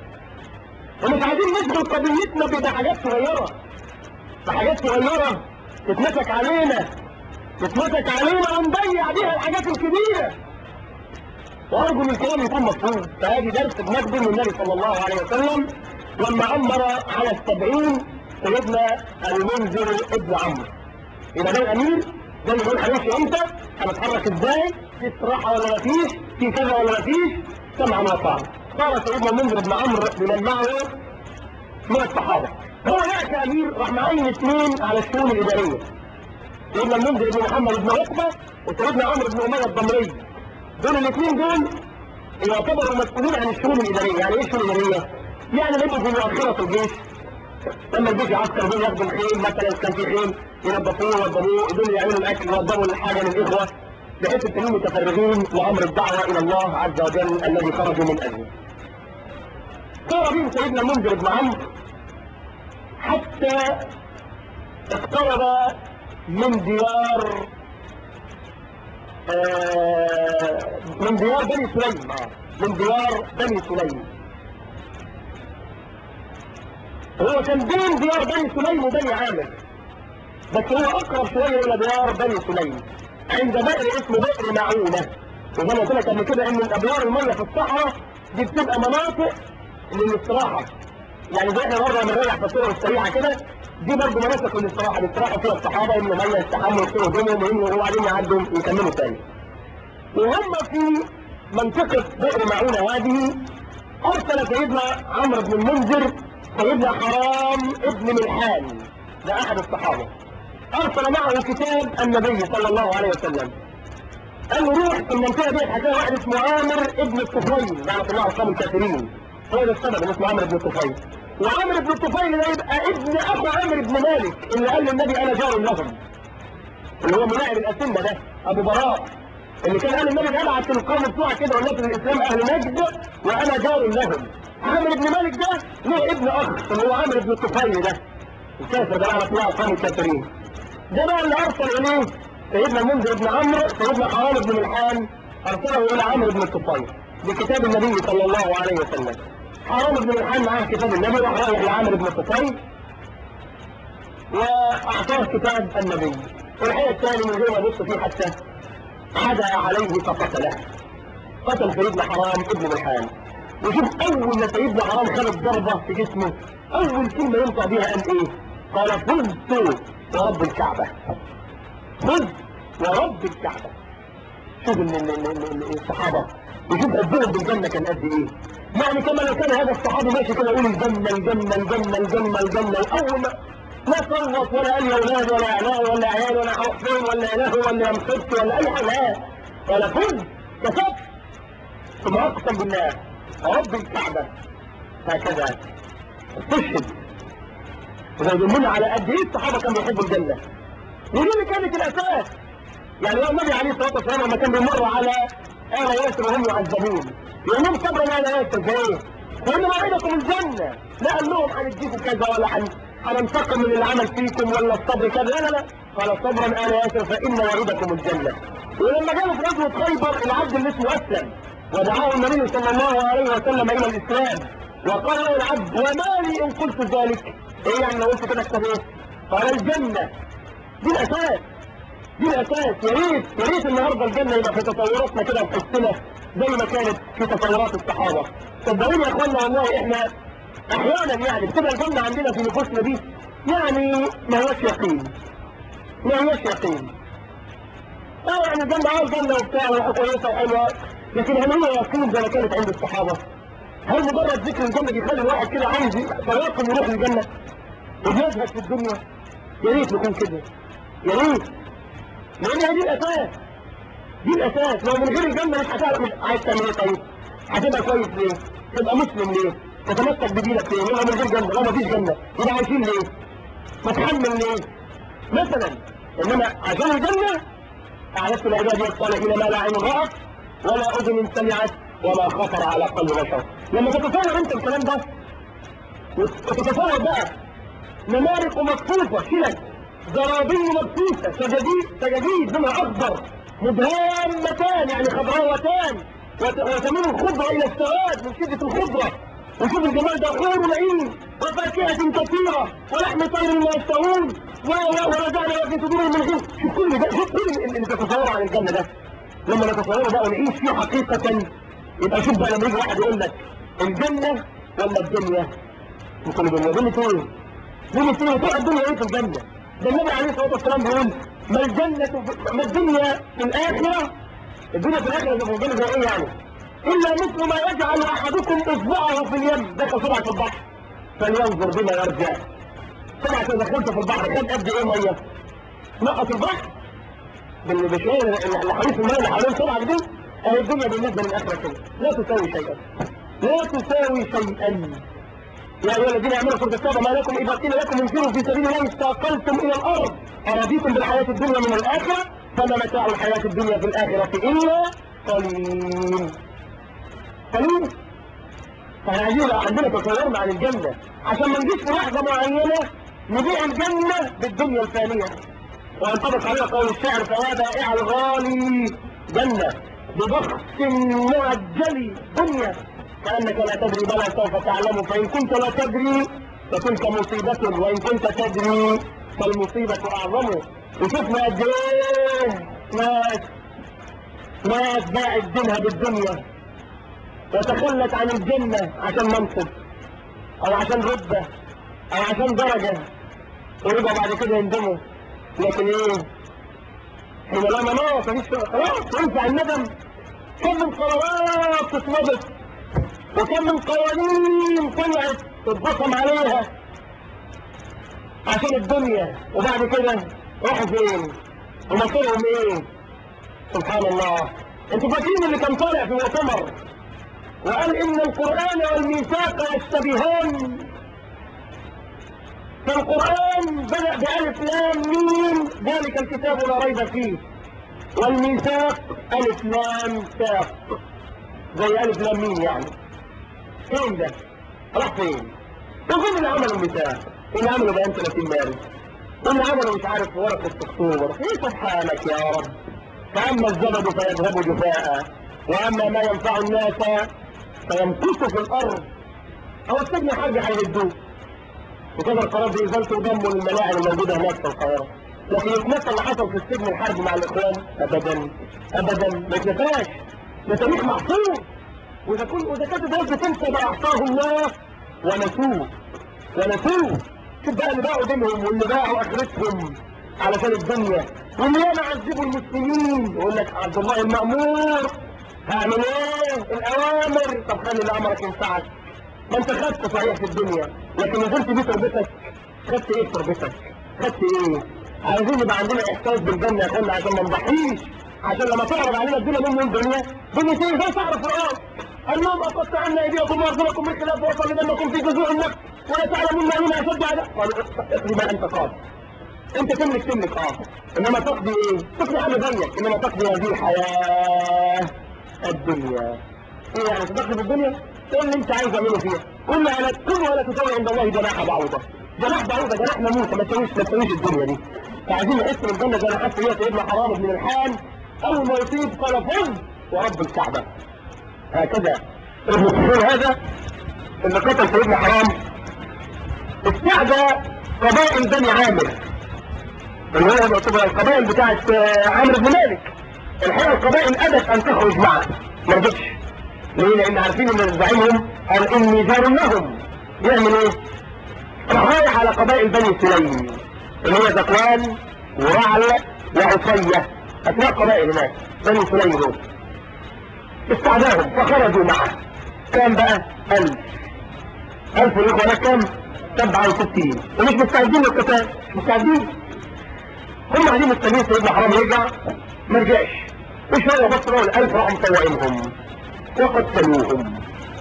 ومش عايزين نشغل قضيتنا بحاجات صغيره بحاجات صغيره تتمسك علينا تتمسك علينا ونضيع بيها الحاجات الكبيره وارجو ان الكلام يكون مفهوم فهذه درس بنقد من النبي صلى الله عليه وسلم لما امر على السبعين سيدنا المنذر ابن عمرو يبقى ده الامير ده اللي بيقول هنمشي امتى هنتحرك ازاي في استراحه ولا مفيش في كذا ولا مفيش سمعا وطاعا صار سيدنا المنذر بن عمرو بمن معه من الصحابه هو جاء كامير راح معين اثنين على الشؤون الاداريه سيدنا المنذر بن محمد بن عقبه وسيدنا عمرو بن اميه الضمري دول الاثنين دول يعتبروا مسؤولين عن الشؤون الاداريه يعني ايه الشؤون الاداريه؟ يعني بيبقوا في مؤخره الجيش لما الجيش يعسكر دول ياخدوا الخيل مثلا كان في خيل ينظفوه يوضبوه دول يعملوا الاكل يوضبوا الحاجه للاخوه بحيث التنين متفرغين لامر الدعوه الى الله عز وجل الذي خرجوا من اجله. صار بهم سيدنا المنذر بن عمرو حتى اقترب من ديار آه من ديار بني سليم آه من ديار بني سليم هو كان بين ديار بني سليم وبني عامر بس هو اقرب شويه الى ديار بني سليم عند بئر اسمه بئر معونه وزي ما قلت لك قبل كده ان الابيار الميه في الصحراء دي بتبقى مناطق للاستراحه يعني زي احنا مره بنريح في الصور السريعه كده دي برضه مناطق للاستراحه الاستراحه فيها الصحابه يملوا ميه يستحموا يغسلوا هدومهم ويملوا وبعدين يعدوا يكملوا تاني وهم في منطقه بئر معونه هذه ارسل سيدنا عمرو بن المنذر سيدنا حرام ابن ملحان ده احد الصحابه ارسل معه كتاب النبي صلى الله عليه وسلم قال له روح في المنطقه دي حكايه واحد اسمه عامر ابن الطفيل لعنه الله على القوم الكافرين هو ده السبب اسمه عامر بن الطفيل وعامر بن الطفيل ده يبقى ابن اخو عامر بن مالك اللي قال للنبي انا جار لهم اللي هو ملاعب الاسمه ده ابو براء اللي كان قال النبي ابعت القوم بتوعك كده والناس الاسلام اهل نجد وانا جار لهم عامر بن مالك ده له ابن اخ اللي هو عامر بن الطفيل ده الكافر ده لعنه الله على القوم الكافرين ده بقى اللي ارسل اليه سيدنا المنذر بن عمرو سيدنا حرام بن ملحان ارسله الى عمرو بن الطفيل بكتاب النبي صلى الله عليه وسلم حرام بن ملحان معاه كتاب النبي راح رايح لعمرو بن الطفيل واعطاه كتاب النبي والحقيقه الثاني من غير ما يبص فيه حتى عدا عليه فقتله قتل سيدنا حرام ابن ملحان وشوف اول ما سيدنا حرام خد ضربه في جسمه اول كلمه ينطق بها قال ايه؟ قال فزت ورب الكعبه فز ورب الكعبه شوف ال- ال- ال- ال- الصحابه وشوف قدهم بالجنه كان قد ايه يعني كما لو كان هذا الصحابي ماشي كده يقول الجنه الجنه الجنه الجنه الجنه واول ما لا صوت ولا قال يا اولاد ولا اعلام ولا عيال ولا هروح فين ولا اله ولا يمسكت ولا اي حاجه ولا فز كسبت ثم اقسم بالله رب الكعبه هكذا استشهد وده يدلنا على قد ايه الصحابه كانوا بيحبوا الجنه ودي اللي كانت الاساس يعني هو النبي عليه الصلاه والسلام لما كان بيمر على آل ياسر وهم يعذبون يقول لهم صبرا آل ياسر في ايه؟ وان موعدكم الجنه لا قال لهم هنديكم كذا ولا هن هننتقم من اللي عمل فيكم ولا الصبر كذا لا لا لا قال صبرا آل ياسر فان موعدكم الجنه ولما جاءوا في غزوه خيبر العبد اللي اسمه اسلم ودعاه النبي صلى الله عليه وسلم الى الاسلام وقال له العبد وما لي ان قلت ذلك ايه يعني لو قلت كده اكتب ايه؟ قال الجنه دي الاساس دي الاساس يا ريت يا ريت النهارده الجنه يبقى في تصوراتنا كده وحسنا زي ما كانت في تصورات الصحابه صدقوني يا اخوانا والله احنا احيانا يعني بتبقى الجنه عندنا في نفوسنا دي يعني ما هوش يقين ما هوش يقين اه يعني الجنه اه الجنه وبتاع وكويسه وحلوه لكن هل هي يقين زي ما كانت عند الصحابه؟ هل مجرد ذكر الجنه بيخلي الواحد كده عايز تواكل يروح للجنه وبيزهد في الدنيا يا ريت نكون كده يا ريت لان هي دي الاساس دي الاساس لو من غير الجنه مش هتعرف مش عايز تعمل ايه طيب هتبقى كويس ليه تبقى مسلم ليه تتمسك بدينك ليه لو من غير جنه لو مفيش جنه يبقى عايشين ليه متحمل ليه مثلا انما عشان الجنه اعددت العباد الصالحين ما لا عين رأت ولا اذن سمعت ولا خطر على قلب بشر لما تتصور انت الكلام ده وتتصور بقى نمارق مكفوفه كده زرابي مبثوثة سجاجيد سجاجيد لونها أخضر مدهامتان يعني خضراوتان وت- وتميل الخضرة إلى السواد من شدة الخضرة وشوف الجمال ده حور العين وفاكهة كثيرة ولحم طير ما يشتهون و- و- ورجعنا في صدورهم من غير شوف كل ده شوف كل اللي تتصور عن الجنة ده لما نتصوره بقى ونعيش فيه حقيقة يبقى شوف بقى لما يجي واحد يقول لك الجنة ولا الدنيا؟ يقول الدنيا دنيا ايه؟ دنيا ايه؟ تروح الدنيا ايه في الجنة؟ ده النبي عليه الصلاه والسلام بيقول ما الجنه في- ما الدنيا في الاخره الدنيا في الاخره زي الجنه زي ايه يعني؟ الا مثل ما يجعل احدكم اصبعه في اليم دخل صبعه في البحر فلينظر بما يرجع صبعك اذا دخلت في البحر خد قد ايه ميه؟ نقط البحر باللي بشويه اللي حوالين الميه اللي حوالين صبعك دي اهي الدنيا بالنسبه للاخره كده لا تساوي شيئا لا تساوي شيئا يا ايها الذين امنوا سوره التوبه ما لكم اذا قيل لكم انفروا في سبيل الله استاقلتم الى الارض ارضيتم بالحياه الدنيا من الاخره فما متاع الحياه الدنيا في الاخره الا قليل قليل فاحنا عايزين يبقى عندنا تصورنا عن الجنه عشان ما نجيش في لحظه معينه نبيع الجنه بالدنيا الفانيه وينطبق عليها قول الشاعر فيا بائع الغالي جنه ببخس معجل دنيا كأنك لا تدري بلى سوف تعلم فإن كنت لا تدري فتلك مصيبة وإن كنت تدري فالمصيبة أعظم وشفنا قد إيه ناس ناس باعت دينها بالدنيا وتخلت عن الجنة عشان منصب أو عشان رتبة أو عشان درجة ورجع بعد كده يندموا لكن إيه؟ حين لا مناص مفيش خلاص ينفع الندم كم من قرارات تتمضت وكم من قوانين طلعت تتضخم عليها عشان الدنيا وبعد كده راحوا فين ومصيرهم ايه سبحان الله انتوا فاكرين اللي كان طالع في مؤتمر وقال ان القران والميثاق يشتبهان فالقران بدا بالف لام ميم ذلك الكتاب لا ريب فيه والميثاق الف لام ساق زي الف لام ميم يعني فين ده؟ راح فين؟ وفين اللي عملوا الميثاق؟ اللي عملوا بيان 30 مارس؟ واللي عملوا مش عارف ورقة اكتوبر؟ ايه سبحانك يا رب؟ فأما الزبد فيذهب جفاء وأما ما ينفع الناس فيمكث في الأرض أو السجن حاجة هيهدوه وكذا القرار بإزالته ودمه للملاعب الموجودة هناك في القاهرة لكن يتنسى اللي حصل في السجن الحرب مع الإخوان أبدا أبدا ما يتنساش ده تاريخ محفوظ وإذا كنت وإذا كانت الناس بتنسى ما أعطاه الله ونسوه ونسوه شوف بقى اللي باعوا دينهم واللي باعوا آخرتهم علشان الدنيا واللي ياما عذبوا المسلمين يقول لك عبد الله المأمور هعمل ايه؟ الأوامر طب خلي اللي أمرك ينفعك ما انت خدت صحيح في الدنيا لكن نزلت بيه تربتك خدت ايه في تربتك؟ خدت ايه؟ عايزين يبقى عندنا احساس بالجنه يا اخوانا عشان ما نضحيش عشان لما تعرض علينا الدنيا من الدنيا دنيا ايه؟ زي تعرف الارض قال لهم اقطعن ايديكم وارجلكم من خلاف واصلبنكم في جذوع النخل ولا تعلمون ما هنا اشد عذاب قالوا اقضي ما انت قاضي انت تملك تملك اه انما تقضي ايه تقضي حاجه زيك انما تقضي هذه الحياه الدنيا ايه يعني تدخل في الدنيا ايه اللي انت عايز تعمله فيها كل على كل ولا تساوي عند الله جناح بعوضه جناح بعوضه جناح نموت ما تسويش ما تسويش الدنيا دي فعايزين نحس من الجنه زي ما حس فيها سيدنا حرام بن الحان اول ما يصيب قال فز ورب الكعبه هكذا ابن الطفيل هذا اللي قتل سيدنا حرام استعدى قبائل بني عامر اللي هو يعتبر القبائل بتاعت عامر بن مالك الحقيقه القبائل ابت ان تخرج معه ما رضتش ليه؟ لان عارفين ان زعيمهم قال اني جار لهم يعمل ايه؟ راح رايح على قبائل بني سليم اللي هي ذكوان ورعل وعصية اسماء قبائل هناك بني سليم دول استعداهم فخرجوا معه كام بقى؟ ألف ألف الإخوة هناك كام؟ 67 ومش مستعدين للقتال مش مستعدين هم قاعدين مستنيين سيدنا حرام يرجع ما رجعش وشوية بس راحوا الألف راحوا مطوعينهم وقتلوهم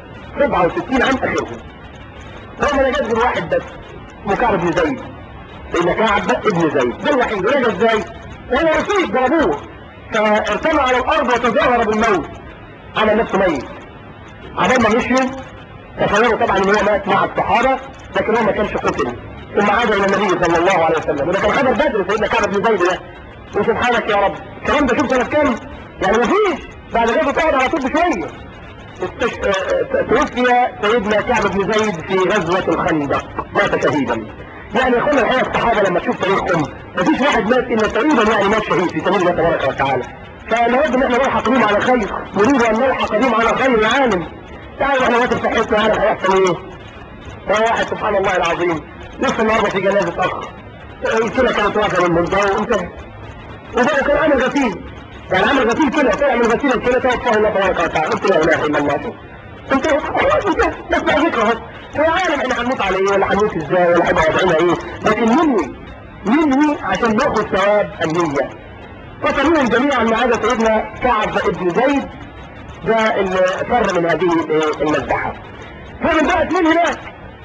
67 عام اخرهم هم نجد غير واحد بس اسمه كعب بن زيد لان كعب ابن زيد ده الوحيد ونجا ازاي؟ وهو رصيد ضربوه فارتمى على الارض وتظاهر بالموت عمل نفسه ميت عبال ما مشيوا تصوروا طبعا ان هو مات مع الصحابه لكن هو ما كانش قتل ثم عاد الى النبي صلى الله عليه وسلم وده كان خبر بدر سيدنا كعب بن زيد ده وسبحانك يا رب الكلام ده شوف سنه كام؟ يعني ما فيش بعد غزوه احد على طول بشويه استش... اه... توفي سيدنا كعب بن زيد في غزوة الخندق مات شهيدا يعني يا اخوانا الحقيقة الصحابة لما تشوف تاريخهم مفيش واحد مات الا تقريبا يعني مات شهيد في سبيل الله تبارك وتعالى فنود ان احنا نلحق بهم على خير نريد ان نلحق بهم على خير العالم تعالوا احنا وقت صحتنا العالم هيحصل ايه؟ هو واحد سبحان الله العظيم لسه النهارده في جنازة اخ الكلى كانت واقفة من منطقة وانتهت وده كان عامل غسيل يعني عامل غسيل كده طلع من غسيل الكلى توفاه الله تبارك وتعالى قلت لا اله الا الله انت خلاص انت بس على فكره اهو هو عالم احنا هنموت على ايه ولا هنموت ازاي ولا هيبقى وضعنا ايه لكن ننوي ننوي عشان ناخد ثواب النية فصلوهم جميعا ما عدا سيدنا كعب بن زيد ده اللي فر من هذه المذبحة فمن بقت من هناك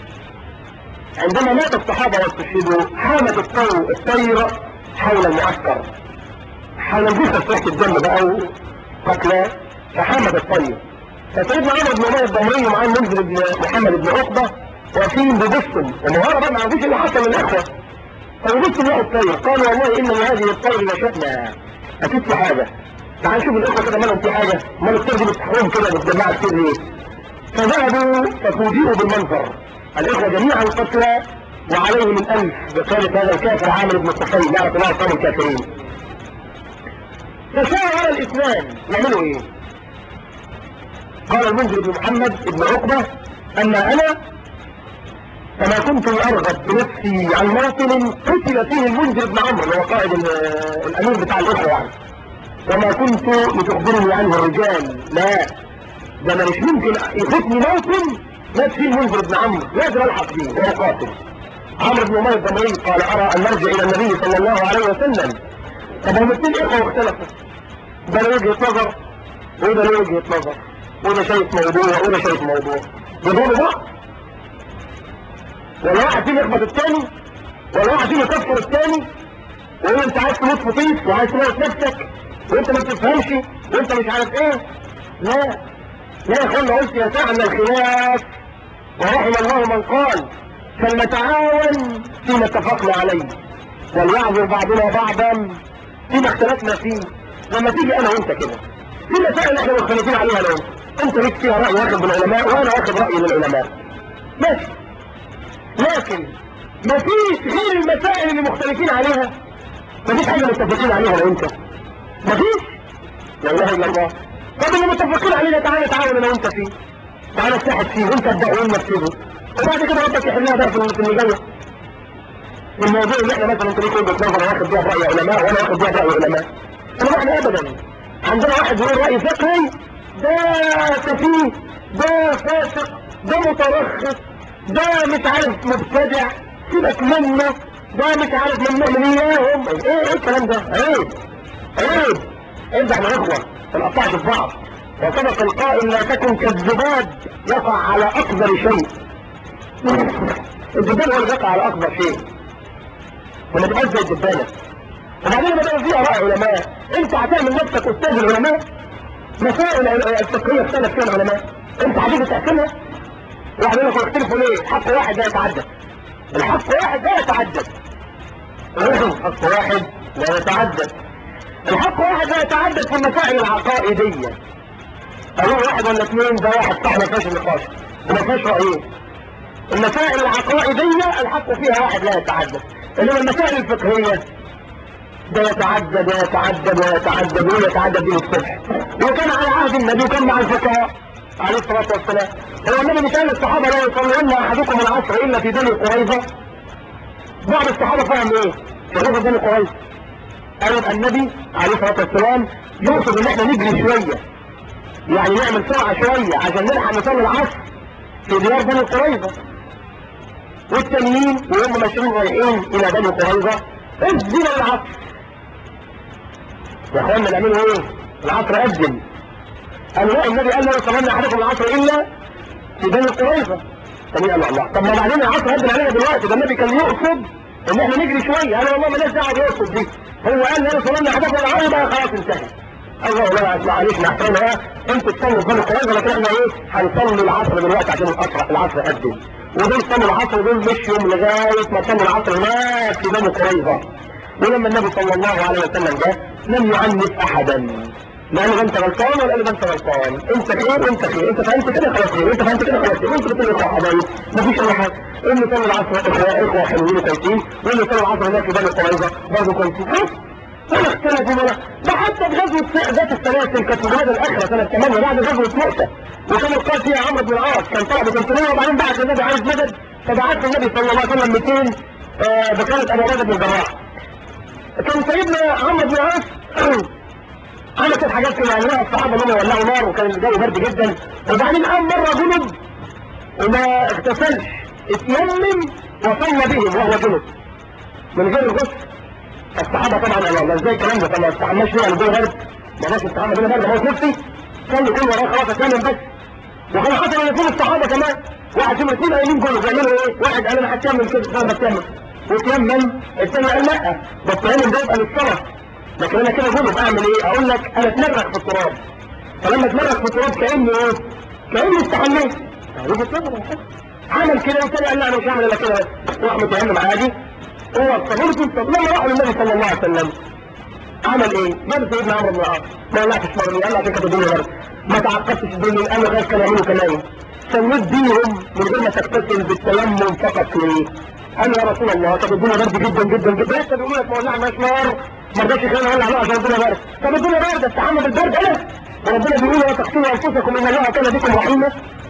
عندما مات الصحابة واستشهدوا حامت الطير الطير حول المعسكر حول الجثة تحت الدم بقى وقتلى فحمد الطيب فسيدنا عمر بن اميه الضمري ومعاه المنذر بن محمد بن عقبه واقفين بيبصوا ومهاره بقى ما عندوش اللي حصل للاخوه فبيبصوا لقوا الطير قالوا والله ان هذه الطير لشأنها اكيد في حاجه تعال نشوف الاخوه كده مالهم في حاجه امال الطير دي بتحرم كده بتجمعها كتير ليه فذهبوا ففوجئوا بالمنظر الاخوه جميعا قتلى وعليهم الالف بقياده هذا الكافر عامر بن الطفيل نعرف الله ارقام الكافرين فشاء على الإسلام يعملوا إيه؟ قال المنذر بن محمد بن عقبة أما أنا فما كنت أرغب بنفسي عن موطن قتل فيه المنذر بن عمرو اللي هو قائد الأمير بتاع الأخوة يعني وما كنت لتخبرني عنه الرجال لا ده أنا مش ممكن يفوتني موطن مات فيه المنذر بن عمرو لازم ألحق فيه وهو قاتل عمرو بن أمية الضمري قال أرى أن نرجع إلى النبي صلى الله عليه وسلم طب هم الاثنين اخوه واختلفوا ده له وجهه نظر وده له وجهه نظر وده شايف موضوع وده شايف موضوع يضربوا بعض ولا واحد فيهم يخبط الثاني ولا واحد فيهم يكفر الثاني ويقول انت عايز تموت في طيف وعايز تموت نفسك وانت ما بتفهمش وانت مش عارف ايه لا لا يا اخوانا قلت يا ساعة الخلاف ورحم الله من قال فلنتعاون فيما اتفقنا عليه وليعذر بعضنا بعضا فيما اختلفنا فيه لما تيجي انا وانت كده في مسائل احنا مختلفين عليها لو انت ليك فيها راي واخد من العلماء وانا واخد راي من العلماء ماشي لكن ما فيش غير المسائل اللي مختلفين عليها ما فيش حاجه متفقين عليها لو انت ما فيش لا اله الا الله طب اللي متفقين عليها تعالى تعاون انا وانت فيه تعالى نتحد فيه وانت ابدا وانا نفسه وبعد كده ربك يحلها بقى في اللي جايه الموضوع اللي احنا مثلا انت ليك وجهه نظر واخد بيها براي علماء وانا واخد بيها براي علماء انا احنا ابدا عندنا واحد يقول راي فقهي ده سفيه ده فاسق ده مترخص ده مش عارف مبتدع سيبك منه ده مش عارف من من اياهم ايه ايه الكلام ده عيب عيب ارجع يا اخوه ما نقطعش في بعض وسبق القائل لا تكن كالذباب يقع على اكبر شيء الدبان هو اللي بيقع على اكبر شيء وما تبقاش زي الدبانه وبعدين لما تبقى فيها راي علماء انت هتعمل نفسك استاذ العلماء مسائل الفقهيه اختلف فيها العلماء انت هتيجي تحكمها واحد يقول لك يختلفوا ليه حق واحد لا يتعدد الحق واحد لا يتعدد حق واحد لا يتعدد الحق واحد لا يتعدد في المسائل العقائديه قالوا واحد ولا اثنين ده واحد صح ما فيهاش نقاش وما فيهاش رايين المسائل العقائديه الحق فيها واحد لا يتعدد انما المسائل الفقهيه ده يتعدد ويتعدد ويتعدد ويتعدد به الصبح وكان على عهد النبي وكان مع الفقهاء عليه الصلاة والسلام هو النبي مثال الصحابة لا يصلون أحدكم العصر إلا في بني قريظة بعض الصحابة فهم إيه؟ في غزوة بني قريظة قالوا النبي عليه الصلاة والسلام يقصد إن إحنا نجري شوية يعني نعمل سرعة شوية عشان نلحق نصلي العصر في ديار بني قريظة والتانيين وهم ماشيين رايحين إلى بني قريظة اذن العصر يا اخوانا نعملوا ايه العصر اجل قال لا النبي قال لا يصلي احدكم العصر الا في بني قريظه طب قال الله طب ما بعدين العصر اجل علينا دلوقتي ده النبي كان يقصد ان احنا نجري شويه قال والله مالناش دعوه يقصد دي هو قال لا يصلي احدكم العصر بقى خلاص انتهى الله لا اسمع عليك مع احترامها انتوا تصلوا في بني قريظه لكن احنا ايه هنصلي العصر دلوقتي عشان العصر العصر اجل ودول صلوا العصر دول مشيوا لغايه ما صلوا العصر هناك في بني قريظه ولما النبي صلى الله عليه وسلم جاء لم يعنف احدا لا قال انت غلطان ولا قال انت غلطان انت خير وانت خير انت فهمت كده خلاص خير انت فهمت كده خلاص خير انت بتقول لي حبايب مفيش اي حاجه اللي صلى العصر اخوه اخوه حلوين كويسين واللي صلى العصر هناك في بني قريظه برضه كويسين خلاص ولا اختلفوا ولا ده حتى في غزوه ذات السلاسل كانت في بلاد الاخره سنه 8 بعد غزوه مؤتة وكان القائد فيها عمرو بن العاص كان طلع ب 300 وبعدين بعت النبي عايز مدد فبعت النبي صلى الله عليه وسلم 200 بكانة ابو عبيده بن الجراح كان سيدنا عمرو بن العاص عمل حاجات كده يعني الصحابه لما ولعوا نار وكان الجو برد جدا وبعدين قام مره جنب وما اغتسلش اتيمم وصلى بهم وهو جنب من غير الغسل الصحابه طبعا قالوا الله ازاي الكلام ده طب ما استحماش ليه الجو برد ما بقاش الصحابه الجو برد موت نفسي صلوا كل وراه خلاص اتيمم بس وكان حصل ان يكون الصحابه كمان واحد فيهم اثنين قايلين جنب يعملوا ايه؟ واحد قال انا هتيمم كده انا بتيمم وتيمم الثاني قال لا ده التيمم ده يبقى للصلاه لكن انا كده جنب اعمل ايه اقول لك انا اتمرغ في التراب فلما اتمرغ في التراب كاني ايه كاني استحميت عمل كده والتاني قال لا انا مش هعمل الا كده راح متيمم عادي هو صبرت لما راحوا للنبي صلى الله عليه وسلم عمل ايه؟ ماذا سيدنا عمرو بن العاص؟ ما ولعتش مرمي قال له عشان كانت الدنيا برد ما تعقدتش الدنيا قال له غير كان يعملوا كمان سويت بيهم من غير ما تغتسل بالتيمم فقط ليه؟ قال له يا رسول الله طب الدنيا برد جدا جدا جدا لسه بيقولوا لك ما ولعناش نار ما رضاش يخلينا نولع نار عشان الدنيا برد طب الدنيا برد استحمى بالبرد انا وربنا بيقول لا تقتلوا انفسكم ان الله كان بكم رحيما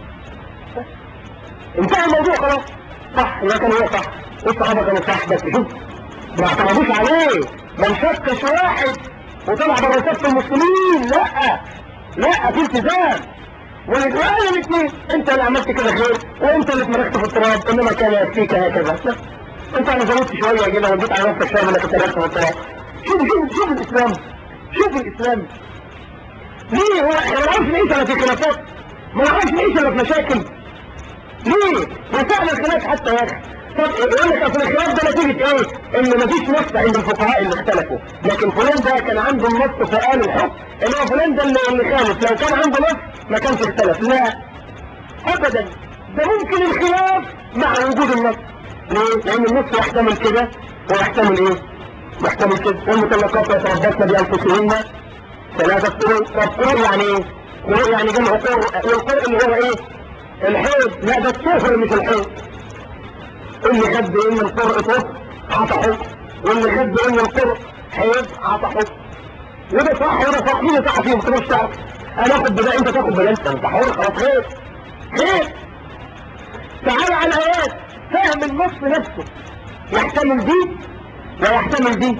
انتهى الموضوع خلاص صح يبقى كان هو صح والصحابه كانوا صح بس شوف ما اعترضوش عليه ما نشكش واحد وطلع بره صف المسلمين لا لا في التزام والإجراء الاثنين انت اللي عملت كده خير وانت اللي اتمركت في التراب انما كان يكفيك هكذا لا. انت انا زودت شويه كده وجيت على نفسك شويه انك اتمركت في التراب شوف شوف شوف الاسلام شوف الاسلام ليه هو احنا ما نعرفش نعيش الا في خلافات ما نعرفش نعيش الا في مشاكل ليه؟ وسهل الخلاف حتى يا اخي طب يقول لك اصل الخلاف ده نتيجه ايه؟ ان مفيش نص عند الفقهاء اللي اختلفوا، لكن فلان ده كان عنده النص فقال الحكم، انما فلان ده اللي اللي خالف، لو كان عنده نص ما كانش اختلف، لا ابدا ده ممكن الخلاف مع وجود النص. ليه؟ لان النص يحتمل كده ويحتمل ايه؟ يحتمل كده، والمطلقات يتربصن بانفسهن ثلاثة قروء، طب قروء يعني ايه؟ قروء يعني جمع قروء، والقروء اللي هو ايه؟ الحيض، لا ده الطهر مش الحيض. اللي خد ان القرء طهر عطى حكم واللي خد ان القرء حيض عطى حكم وده صح وده صح مين صح فيهم انت مش تعرف انا اخد بده انت تاخد بده انت انت حر خلاص خير خير تعال على الايات فهم النص نفسه يحتمل دي ويحتمل دي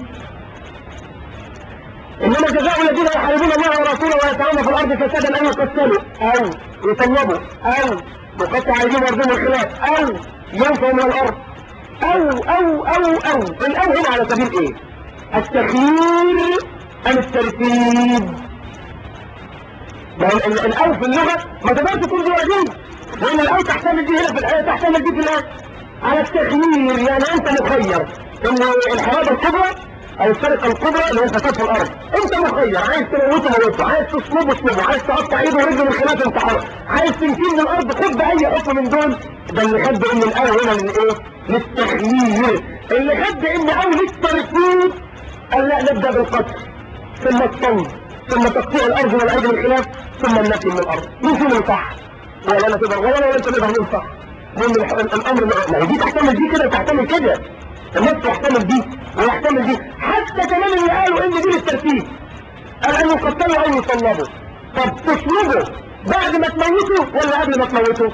انما جزاء الذين يحاربون الله ورسوله ويسعون في الارض فسادا ان يقتلوا او يطلبوا او يقطع ايديهم وارجلهم الخلاف او ينفوا من الارض او او او او الاو هنا على سبيل ايه التخيير ام الترتيب ما هو ال- الاو في اللغه ما تقدرش تقول دي ودي لان الايه تحتمل دي هنا في الايه تحتمل دي في الايه على التخيير يعني انت مخير ان الحرابه الكبرى او السرقه الكبرى اللي هو فساد في الارض انت مخير عايز تموته موته عايز تصلبه اصلبه عايز تقطع ايده ورجله من خلاف انت حر عايز تنكيه من الارض خد باي حكم من دول ده اللي خد ان الاول هنا للايه للتخيير اللي خد ان اول للترتيب قال لا نبدا بالقتل ثم الصلب ثم تقطيع الارض والايدي من خلاف ثم النفي من الارض مين فيهم صح ولا انا تقدر ولا ولا انت تقدر مين صح لان الامر ما هي دي تحتمل دي كده وتحتمل كده النص يحتمل دي ويحتمل دي حتى كمان اللي قالوا ان دي للترتيب قال ان يقتلوا او يصلبوا طب تصلبوا بعد ما تموتوا ولا قبل ما تموتوا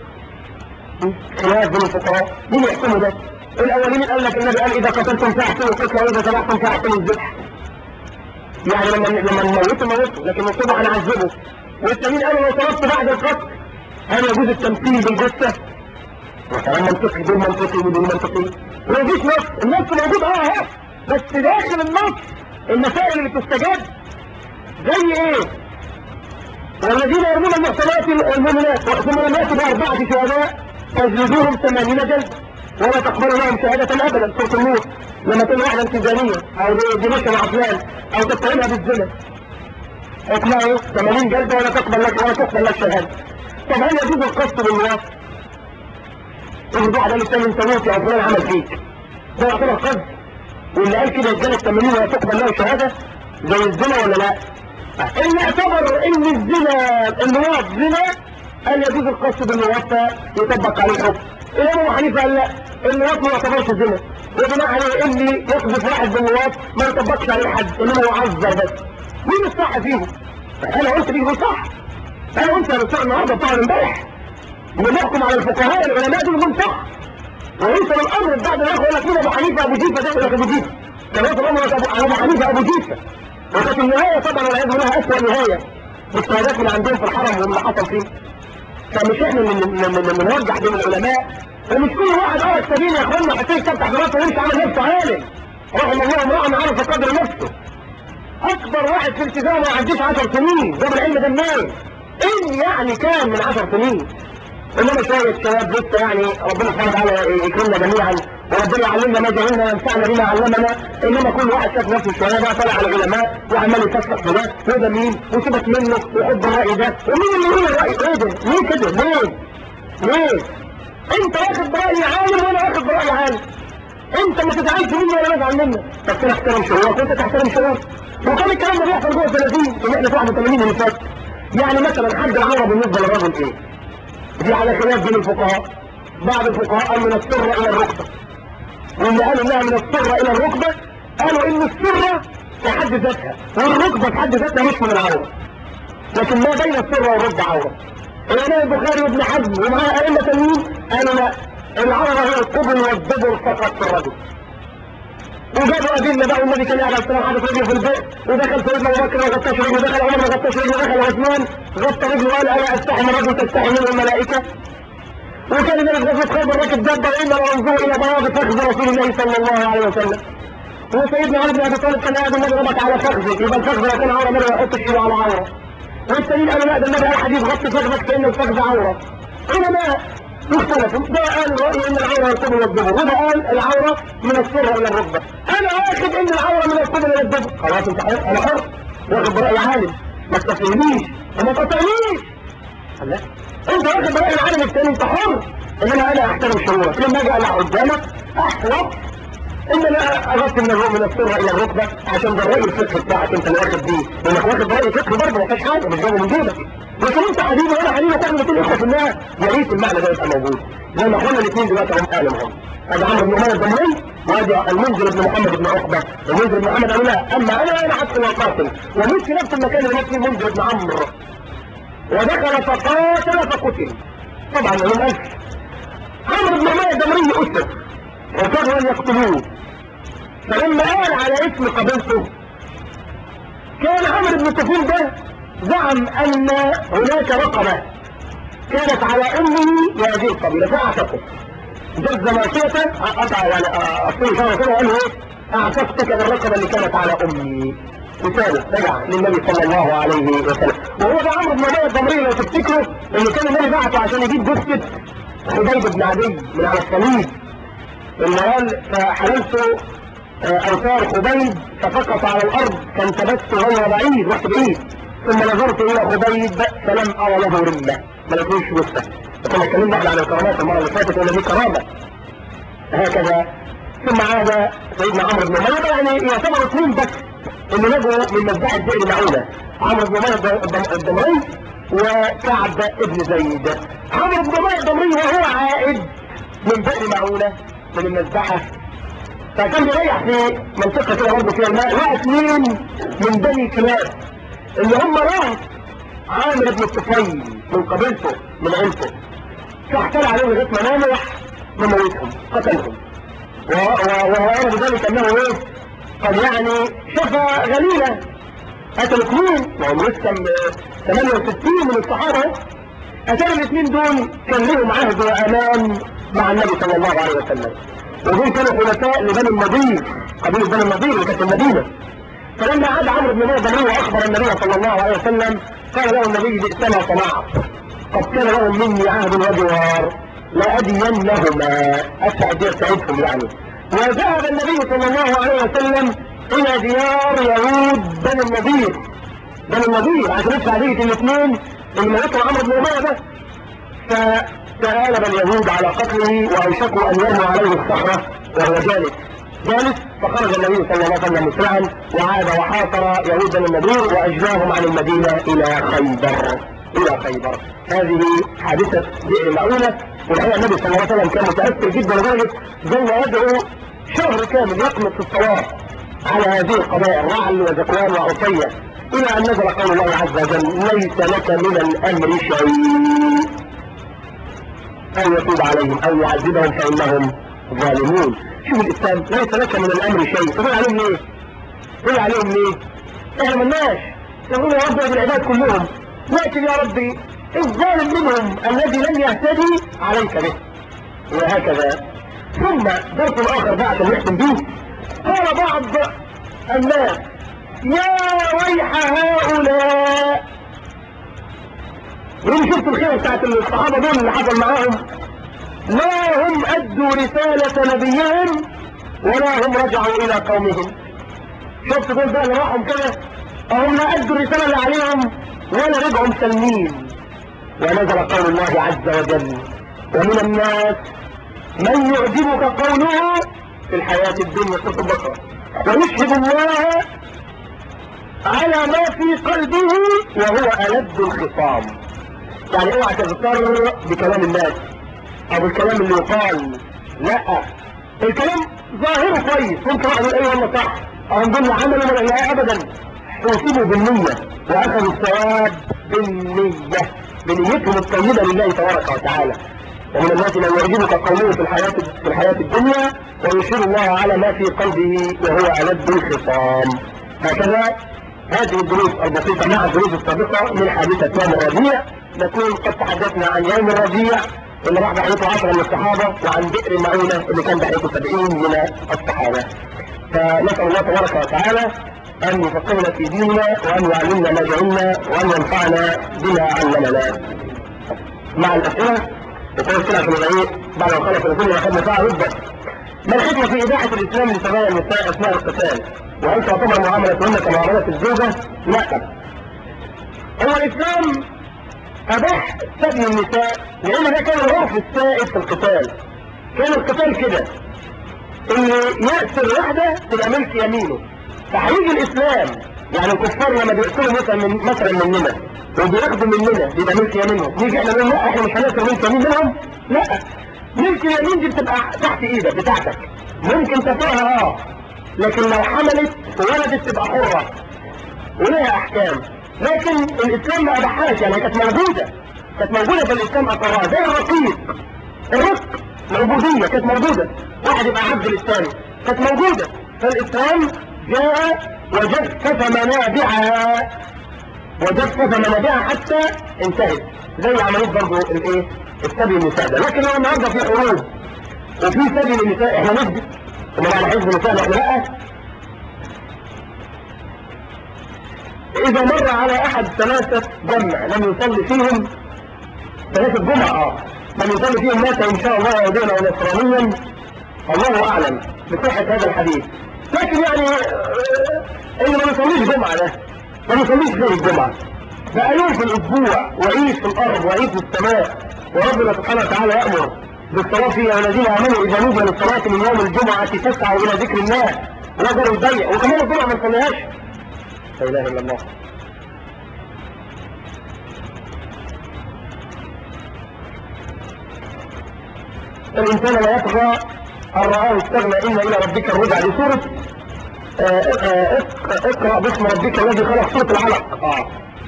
خلاف بين الفقهاء مين يحكموا ده الاولين قال لك النبي قال اذا قتلتم فاحسنوا القتل واذا ذبحتم فاحسنوا الذبح يعني لما لما نموته موته لكن نصيبه هنعذبه والتانيين قالوا لو طلبت بعد القتل هل يجوز التمثيل بالجثه وكلام منطقي دول منطقي ودول منطقي ومفيش نص النص موجود اه اهو بس داخل النص المسائل اللي بتستجاب زي ايه والذين يرمون المحصنات المؤمنات ثم لم ياتوا باربعه شهداء فاجلدوهم ثمانين جلده ولا تقبلوا لهم شهاده ابدا سوره النور لما تكون واحده انتزاميه او دمشق مع فلان او تتهمها بالزنا حكمها ايه 80 جلده ولا تقبل لك ولا تقبل لك شهاده طب هل يجوز القصد بالميراث؟ الرجوع ده للتاني انت موت يا فلان عمل فيك ده يعتبر قصد واللي قال كده يتجلد 80 ولا تقبل له شهاده زي الزنا ولا لا؟ اللي اعتبر ان الزنا الميراث زنا قال يجوز القصد بالميراث يطبق عليه الحكم الامام ابو حنيفه قال لا الميراث ما يعتبرش زنا وبناء عليه اللي يقذف واحد بالميراث ما يطبقش عليه حد انما يعذر بس مين الصح فيهم؟ انا قلت دي صح انا قلت انا بتاع النهارده بتاع امبارح بنحكم على الفقهاء العلماء دول هم صح ويوصل الامر بعد ما يقول لك مين ابو حنيفه ابو جيفه ده يقول لك ابو جيفه كان يوصل الامر على ابو حنيفه ابو جيفه وكانت النهايه طبعا والعياذ بالله اسوء نهايه بالشهادات اللي عندهم في الحرم واللي حصل فيه فمش احنا اللي بنرجح بين العلماء ومش كل واحد اه السبيل يا اخوانا حتى يفتح راسه ويمشي عامل نفسه عالم رحم الله امرأ عرف قدر نفسه اكبر واحد في التزامه ما يعديش 10 سنين جاب العلم ده منين؟ ان يعني كان من 10 سنين انما شويه شباب لسه يعني ربنا سبحانه وتعالى يكرمنا جميعا وربنا يعلمنا ما جهلنا وينفعنا بما علمنا انما كل واحد شاف نفسه شويه بقى طلع على العلماء وعمال يفسح في ده وده مين وسيبك منه ويحب الراي ده ومين اللي يقول الراي ايه ده؟ ليه كده؟ ليه؟ ليه؟ انت واخد براي عالم وانا واخد براي عالم انت ما تزعلش مني ولا ازعل منك بس انا احترم شعورك وانت تحترم شعورك وكان الكلام ده بيحصل جوه 30 في احنا 81 اللي فات يعني مثلا حد العوره بالنسبه للرجل ايه؟ دي على خلاف بين الفقهاء بعض الفقهاء قال من السره الى الركبه واللي قالوا انها من السره الى الركبه قالوا ان السره في حد ذاتها والركبه في حد ذاتها مش من العوره لكن ما بين السره والركبه عوره الامام البخاري وابن حزم ومعاه ائمه تانيين قالوا لا العوره هي القبل والدبر فقط في الرجل وجابوا ادله بقى والنبي كان يعمل السلام حدث رجله في البئر ودخل سيدنا ابو بكر ما غطاش رجله دخل عمر ما غطاش رجله دخل عثمان غطى رجله وقال انا استحي من رجل تستحي منه الملائكه وكان النبي في غزوه خيبر راكب دابه وانا انظر الى بياض فخذ رسول الله صلى الله عليه وسلم وسيدنا علي بن ابي طالب كان قاعد النبي ربط على فخذه يبقى الفخذ لو كان عوره مره ما يحطش ايده على عوره والتانيين قالوا لا ده النبي قال حديث غطي فخذك كان الفخذ عوره علماء مختلفوا ده قال رأي ان العورة القبل والدبر وده قال العورة من السرة الى الركبة انا واخد ان العورة من القبل الى الدبر خلاص انت حر انا حر واخد برأي عالم ما تستفهمنيش وما تقطعنيش لا انت واخد برأي العالم الثاني انت حر انما انا احترم شعورك لما اجي اقلع قدامك احوط ان انا اغطي من الركبه من السره الى الركبه عشان ده الراي الفقهي بتاعك انت اللي واخد بيه لانك واخد راي فقهي برضه ما فيش حاجه مش جايبه من جيبك لكن انت حبيبي وانا حبيبي تعمل كل اخوه في الله يا ريت المعنى ده يبقى موجود زي ما اخوانا الاثنين دلوقتي هم قالوا هم ادي عمرو بن اميه الدمري وادي المنذر بن محمد بن عقبه المنذر بن محمد قالوا لا اما انا انا حتى وقاتل ومش في نفس المكان اللي نفس المنذر بن عمرو ودخل فقاتل فقتل طبعا من الف عمرو بن اميه الدمري اسر وكانوا ان يقتلوه فلما قال على اسم قبيلته كان عمرو بن طفيل ده زعم ان هناك رقبة كانت على امه لهذه القبيلة فاعتقد جز ماشية قطع يعني اصلي شهر كده وقال له ايه اعتقدك بالرقبة اللي كانت على امي وثالث رجع للنبي صلى الله عليه وسلم وهو ده عمرو بن اميه الضمري لو تفتكروا اللي كان النبي بعته عشان يجيب جثه خبيب بن عدي من على الصليب اللي قال فحللت اوتار خبيب فسقط على الارض فانتبست غير بعيد رحت بعيد ثم نظرت الى خبيب فلم ارى له رمه ما لقيتوش جثه وكنا اتكلمنا عن الكرامات المره اللي فاتت ولا دي كرامه هكذا ثم عاد سيدنا عمرو بن اميه يعني يعتبر اثنين بس اللي نجوا من مذبحه بئر معونه عمرو بن اميه الدمري وكعب ابن زيد عمرو بن اميه الدمري وهو عائد من بئر معونه من المذبحه فكان بيريح في منطقه كده برضه فيها الماء لقى اثنين من بني كلاب اللي هم راس عامر بن الطفيل من قبيلته من عيلته فاحتال عليهم لغايه ما ناموا وموتهم قتلهم وهو بذلك انه ايه قد يعني شفى غليلة قتل اثنين وهم لسه 68 من الصحابة قتل الاثنين دول كان لهم عهد وامان مع النبي صلى الله عليه وسلم ودول كانوا خلفاء لبني النضير قبيلة بني النضير اللي كانت المدينة فلما عاد عمرو بن معدن واخبر النبي صلى الله عليه وسلم قال له النبي بئس ما صنعت قد كان لهم مني عهد وجوار لأدينهما أسعد يسعدهم يعني وذهب النبي صلى الله عليه وسلم إلى ديار يهود بني النضير بني النضير عشان يدفع دية الاثنين اللي موتوا عمرو بن أمية ده فتغالب اليهود على قتله وأوشكوا أن يرموا عليه الصخرة وهو جالس جالس فخرج النبي صلى الله عليه وسلم مسرعا وعاد وحاصر يهود بني النضير وأجلاهم عن المدينة إلى خيبر إلى خيبر هذه حادثة بئر الأولى والحقيقة النبي صلى الله عليه وسلم كان متأثر جدا لدرجة ظل يدعو شهر كامل يقنط في الصواب على هذه القضايا الرعل وذكوان وعصية إلى أن نزل قول الله عز وجل ليس لك من الأمر شيء أو يتوب عليهم أو يعذبهم فإنهم ظالمون شوف الإسلام ليس لك من الأمر شيء تقول عليهم ليه؟ تقول عليهم ليه؟ إحنا ملناش نقول يا رب بالعباد كلهم لكن يا ربي الظالم منهم الذي لم يهتدي عليك به وهكذا ثم درس آخر بعد نختم به قال بعض الناس يا ويح هؤلاء وين شفت الخير بتاعت الصحابة دول اللي حصل معاهم لا هم أدوا رسالة نبيهم ولا هم رجعوا إلى قومهم شفت دول بقى اللي راحوا كده هم لا أدوا الرسالة اللي عليهم ولا رجعوا مسلمين ونزل قول الله عز وجل ومن الناس من يعجبك قوله في الحياة الدنيا سورة البقرة ويشهد الله على ما في قلبه وهو ألد الخصام يعني اوعى تغتر بكلام الناس او بالكلام اللي يقال لا الكلام ظاهره كويس وانت راح ايه والله صح او دول عملوا ولا لا ابدا حوسبوا بالنية واخذوا الثواب بالنية بنيتهم الطيبة لله تبارك وتعالى ومن الناس من يعجبك قوله في الحياة في الحياة الدنيا ويشير الله على ما في قلبه وهو ألد الخصام هكذا هذه الدروس البسيطة مع الدروس السابقة من حادثة يوم الربيع نكون قد تحدثنا عن يوم الربيع اللي راح بحيثه عشرة من الصحابة وعن بئر معونة اللي كان بحيثه سبعين من الصحابة فنسأل الله تبارك وتعالى أن يفقهنا في ديننا وأن يعلمنا ما جهلنا وأن ينفعنا بما علمنا مع الأسئلة وكل سنة عشان ايه بعد ما خلص الرسول أخذنا ساعة ربع ما الحكمة في إباحة الإسلام لسبايا النساء أثناء القتال؟ وهل تعتبر معاملتهن كمعاملة الزوجة؟ لا. هو الإسلام أباح سبي النساء لأن ده كان العرف السائد في القتال. كان القتال كده اللي يأسر واحدة تبقى ملك يمينه. فهيجي الإسلام يعني الكفار لما بيقتلوا مثلا من مثلا مننا وبياخدوا مننا بيبقى ملك يمينهم نيجي احنا نقول لا احنا مش هناخد ملك يمين منهم لا ملك اليمين دي بتبقى تحت ايدك بتاعتك ممكن تطيعها اه لكن لو حملت وولدت تبقى حرة ولها احكام لكن الاسلام ما ابحاش يعني كانت موجودة كانت موجودة في الاسلام اقرها زي الرقيق الرق العبودية كانت موجودة واحد يبقى عبد للثاني كانت موجودة فالاسلام جاء وجفف منابعها وجفف منابعها حتى انتهت زي عملية برضه الايه السبي النساء ده لكن هو النهارده في حروب وفي سبي للنساء احنا نثبت وما على حزب النساء احنا لا اذا مر على احد ثلاثة جمع لم يصلي فيهم ثلاثة جمعة اه لم يصلي فيهم مات ان شاء الله يهوديا او نصرانيا الله اعلم بصحة هذا الحديث لكن يعني آه، اللي ما يصليش جمعة ده ما يصليش غير الجمعة بقى يوم في الاسبوع وعيد في الارض وعيد في السماء وربنا سبحانه وتعالى يأمر بالصلاة فيها والذين امنوا اذا نودي للصلاة من يوم الجمعة فاسعوا الى ذكر الله وذروا البيع وكمان الجمعة ما نصليهاش لا اله الا الله الإنسان لا يطغى أن رآه استغنى إن إلى ربك الرجع دي سورة آه، آه، اق- اقرأ باسم ربك الذي خلق سورة العلق آه.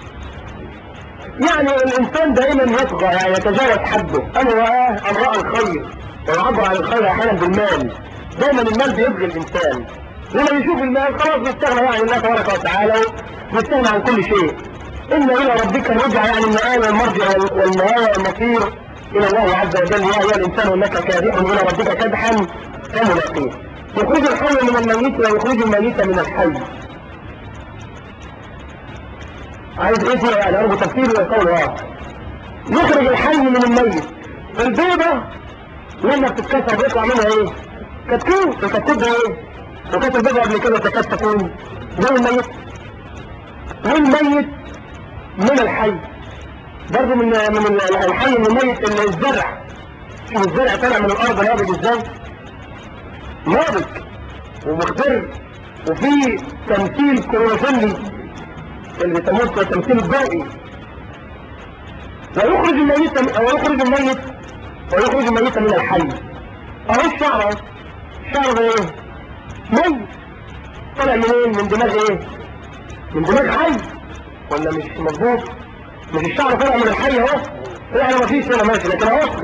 يعني الإنسان دائما يطغى يعني يتجاوز حده أنا رآه أن رأى الخير ويعبر عن الخير أحيانا بالمال دائما المال بيبغي الإنسان لما يشوف المال خلاص بيستغنى يعني الله تبارك وتعالى بيستغنى عن كل شيء إن إلى ربك الرجع يعني المآل والمرجع وال- والنهاية والمصير إلى الله عز وجل يا أيها الإنسان إنك كادح إلى ربك كدحا فملاقيه يخرج الحي من الميت ويخرج الميت من الحي عايز ايه فيها يعني ارجو تفسير ويقول اه يخرج الحي من الميت البيضة لما بتتكسر بيطلع منها ايه كتكوت الكتكوت ده ايه وكانت البيضة قبل كده تكاد تكون زي الميت والميت من الحي برضه من من الحي من الميت اللي الزرع شوف الزرع طالع من الارض نابض ازاي نابض ومخضر وفي تمثيل كلوروفيلي اللي بيسموه التمثيل الضوئي ويخرج الميت او يخرج الميت ويخرج الميت من الحي اهو الشعر اهو الشعر ده ايه ميت طلع منين من دماغ ايه من دماغ حي ولا مش مظبوط مش الشعر طلع من الحي اهو احنا ما فيش هنا ماشي لكن اهو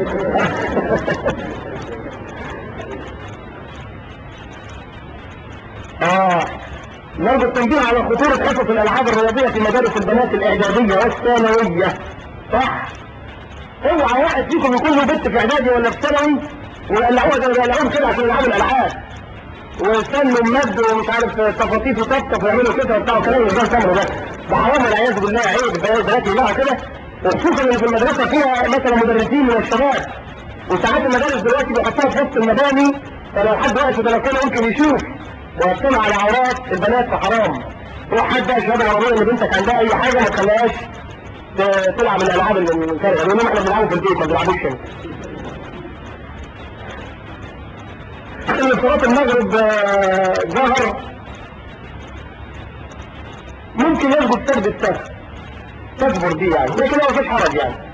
اه نرجو التنبيه على خطورة حصص الألعاب الرياضية في مدارس البنات الإعدادية والثانوية صح اوعى واحد فيكم يكون له بنت في إعدادي ولا في ثانوي ويقلعوها زي ما بيقلعوهم كده عشان يلعبوا الألعاب ويستنوا المد ومش عارف تفاصيل وطفطف ويعملوا كده وبتاع وكلام ده سمره ده ده حرام والعياذ بالله عيب البنات يطلعوا كده وخصوصا اللي في المدرسة فيها مثلا مدرسين من الشباب وساعات المدارس دلوقتي بيحطوها في وسط المباني فلو حد واقف في بلكونه ممكن يشوف ويطلع على عورات البنات فحرام روح حد بقى الشباب العربيه اللي بنتك عندها اي حاجه ما تخليهاش ت- تلعب الالعاب المنكره لان احنا بنلعبه في البيت ما بنلعبوش هنا ان صلاه المغرب آه، ظهر ممكن يثبت سجد السهو تكبر دي يعني لكن ما فيش حرج يعني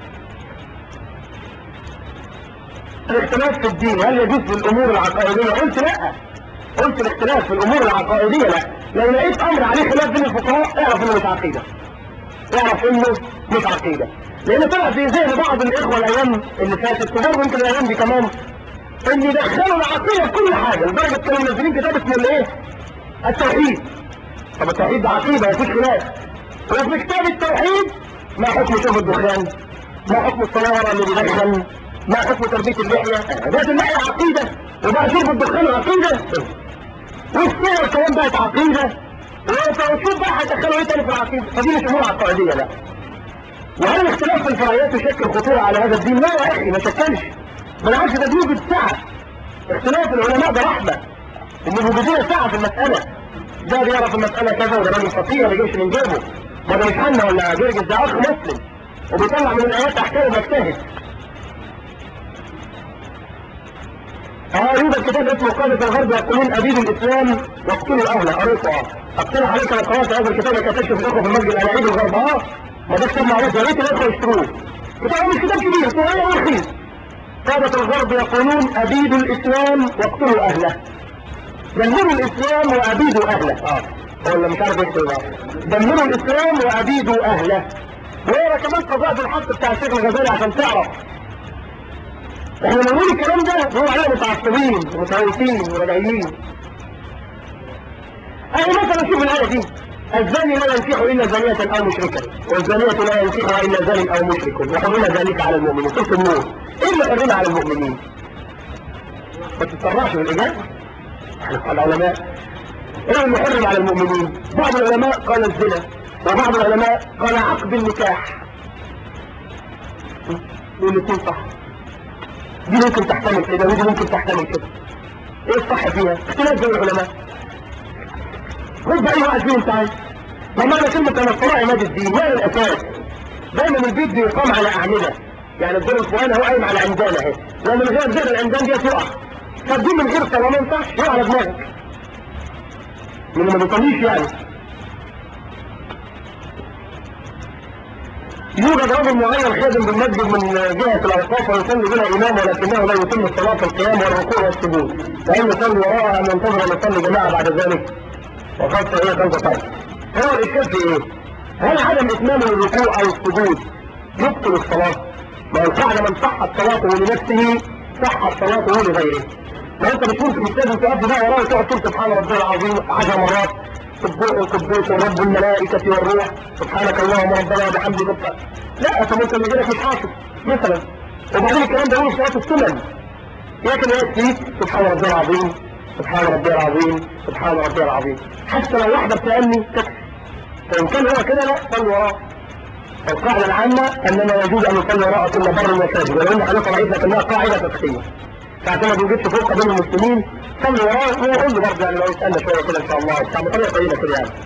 الاختلاف في الدين هل يجوز في الامور العقائديه قلت لا قلت الاختلاف في الامور العقائديه لا لو لقيت امر عليه خلاف بين الفقهاء اعرف انه مش عقيده اعرف انه مش عقيده لان طلع في ذهن بعض الاخوه الايام اللي فاتت وبرضه يمكن الايام دي كمان ان يدخلوا العقيده في كل حاجه لدرجه كانوا منزلين كتاب اسمه الايه؟ التوحيد طب التوحيد ده عقيده مفيش خلاف وفي كتاب التوحيد ما حكم شرب الدخان ما حكم الصلاة اللي بيدخن ما حكم تربية اللحية بقت اللحية عقيدة وبقى شرب الدخان عقيدة والصور كمان بقت عقيدة وشوف بقى هتدخلوا ايه تاني في العقيدة فدي مش امور عقائدية لا وهل الاختلاف في الفرعيات يشكل خطورة على هذا الدين؟ لا يا اخي ما شكلش بالعكس ده بيوجد سعة اختلاف العلماء ده رحمة ان بيوجدون سعة في المسألة ده بيعرف المسألة كذا وده راجل فقيه ما بيجيبش من جيبه ما ده مش حنا ولا جرجس ده اخ مسلم وبيطلع من الايات احكام وبيجتهد اه يوجد كتاب اسمه قادة الغرب يقولون ابيد الاسلام واقتلوا اهله قريته اه اقترح عليك لو قرات هذا الكتاب كتشف الاخوه في المسجد على عيد الغرب اه ما ده كتاب معروف يا ريت الاخوه يشتروه كتاب مش كتاب كبير صغير ورخيص قادة الغرب يقولون ابيد الاسلام واقتلوا اهله دمروا الاسلام وابيدوا اهله اه ولا مش عارف يكتب بقى دمروا الاسلام وابيدوا اهله واقرا كمان قضاء الحق بتاع الشيخ الغزالي عشان تعرف احنا بنقول الكلام ده هو علينا متعصبين ومتهوسين ورجعيين انا مثلا شوف الايه دي الزاني لا ينكح الا زانية او مشركا والزانية لا ينكحها الا زان او مشرك وحرم ذلك على المؤمنين سورة النور ايه اللي حرم على المؤمنين؟ ما تتسرعش بالاجابه العلماء ايه اللي حرم على المؤمنين بعض العلماء قال الزنا وبعض العلماء قال عقد النكاح والاثنين صح دي ممكن تحتمل كده ودي ممكن تحتمل كده ايه الصح فيها اختلاف بين العلماء خد بأي واحد فيهم انت عايز لما انا كلمة انا الصلاة عماد الدين وين الاساس دايما البيت بيقام على اعمدة يعني الدور الفلاني هو قايم على عمدان اهي ومن غير غير العمدان دي تقع فدي من غير صلاة ما ينفعش يقع على دماغك من ما بيصليش يعني يوجد رجل معين خادم بالمسجد من جهة الأوقاف ويصلي بنا إمام ولكنه لا يتم الصلاة في القيام والركوع والسجود فإن يصلي وراء أن ينتظر أن يصلي جماعة بعد ذلك وخاصة هي خمسة طرف هو الإشكال في إيه؟ هل عدم إتمام الركوع أو السجود يبطل الصلاة؟ ما القاعدة من صحت صلاته لنفسه صحت صلاته لغيره ما أنت مش ممكن مش لازم تقف بقى وراه وتقعد تقول سبحان ربي العظيم عشر مرات قدوس رب الملائكة والروح سبحانك اللهم ربنا وبحمدك لا طب انت اللي جالك مش حافظ مثلا وبعدين الكلام ده هو صلاه السنن لكن يكفي سبحان ربي العظيم سبحان ربي العظيم سبحان ربي العظيم حتى لو واحده بتأني تكفي فان كان هو كده لا صلي وراه القاعدة العامة أننا يجوز أن نصلي وراء كل بر وفاجر ولو أن حديث ضعيف لكنها قاعدة فقهية فعشان ما بيوجدش فرقة بين المسلمين صلي وراه وقول له برضه يعني لو يسألنا شوية كده إن شاء الله بتاع بطريقة طويلة كده يعني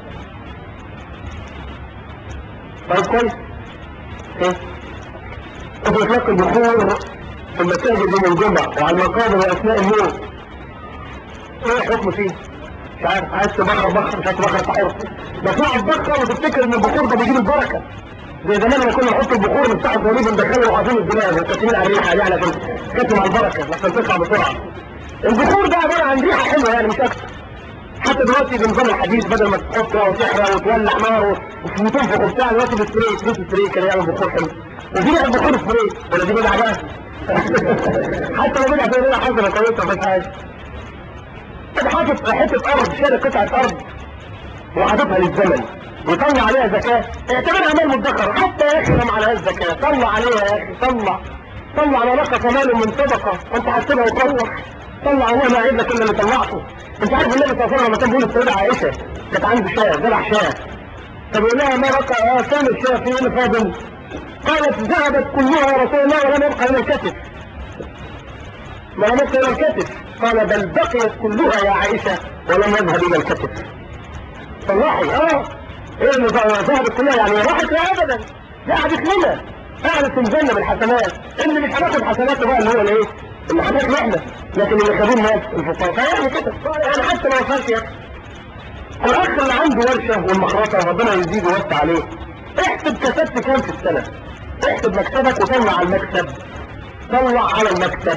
طيب كويس ايه وفي اطلاق البخور في المساجد يوم الجمعة وعلى المقابر واثناء النوم ايه حكم فيه مش عارف عايز تبخر بخر مش عايز تبخر تحر بس تقعد تبخر وتفتكر ان البخور ده بيجيب البركة زي زمان لما كنا نحط البخور بتاع الضريب ندخله وحاطين الدماغ وكاتمين على الريحة يعني عشان كاتم على البركة عشان تطلع بسرعة البخور ده عبارة عن ريحة حلوة يعني مش اكتر حتى دلوقتي بنظام الحديث بدل ما تحط وتحرق وتولع نار وتنفخ وبتاع دلوقتي بالسبراي فلوس السبراي كان يعمل بخور حلو وفي ناس بخور سبراي ولا دي بدعه بقى حتى لو بدعه زي حاجه كويسه مفيش حاجه طب حاطط حته ارض شارع قطعه ارض وحاططها للزمن وطلع عليها زكاه اعتبرها مال مدخر حتى يا اخي ما عليهاش زكاه طلع عليها يا اخي طلع طلع على نقص مال من صدقه وانت حاسبها وطلع طلع الله ما عيب لك الا اللي طلعته انت عارف النبي صلى الله عليه وسلم لما كان بيقول السيدة عائشة كانت عنده شاة زرع شاة فبيقول لها ما بقى اه كام الشاة في ايه فاضل قالت ذهبت كلها يا رسول الله ولم يبقى الى الكتف ما لم يبقى الى الكتف قال بل بقيت كلها يا عائشة ولم يذهب الى الكتف طلعي اه ايه اللي ذهبت كلها يعني راحت لا ابدا لا قعدت لنا قعدت تنزلنا بالحسنات اللي مش هناخد حسناته بقى اللي هو الايه اللي هناخد احنا لكن اللي خدوه الناس الفقراء فيعني كده انا حتى ما وصلت يا اخي الاخ اللي عنده ورشه والمخرطه ربنا يزيد ويوسع عليه احسب كسبت كام في السنه احسب مكسبك وطلع على المكسب طلع على المكسب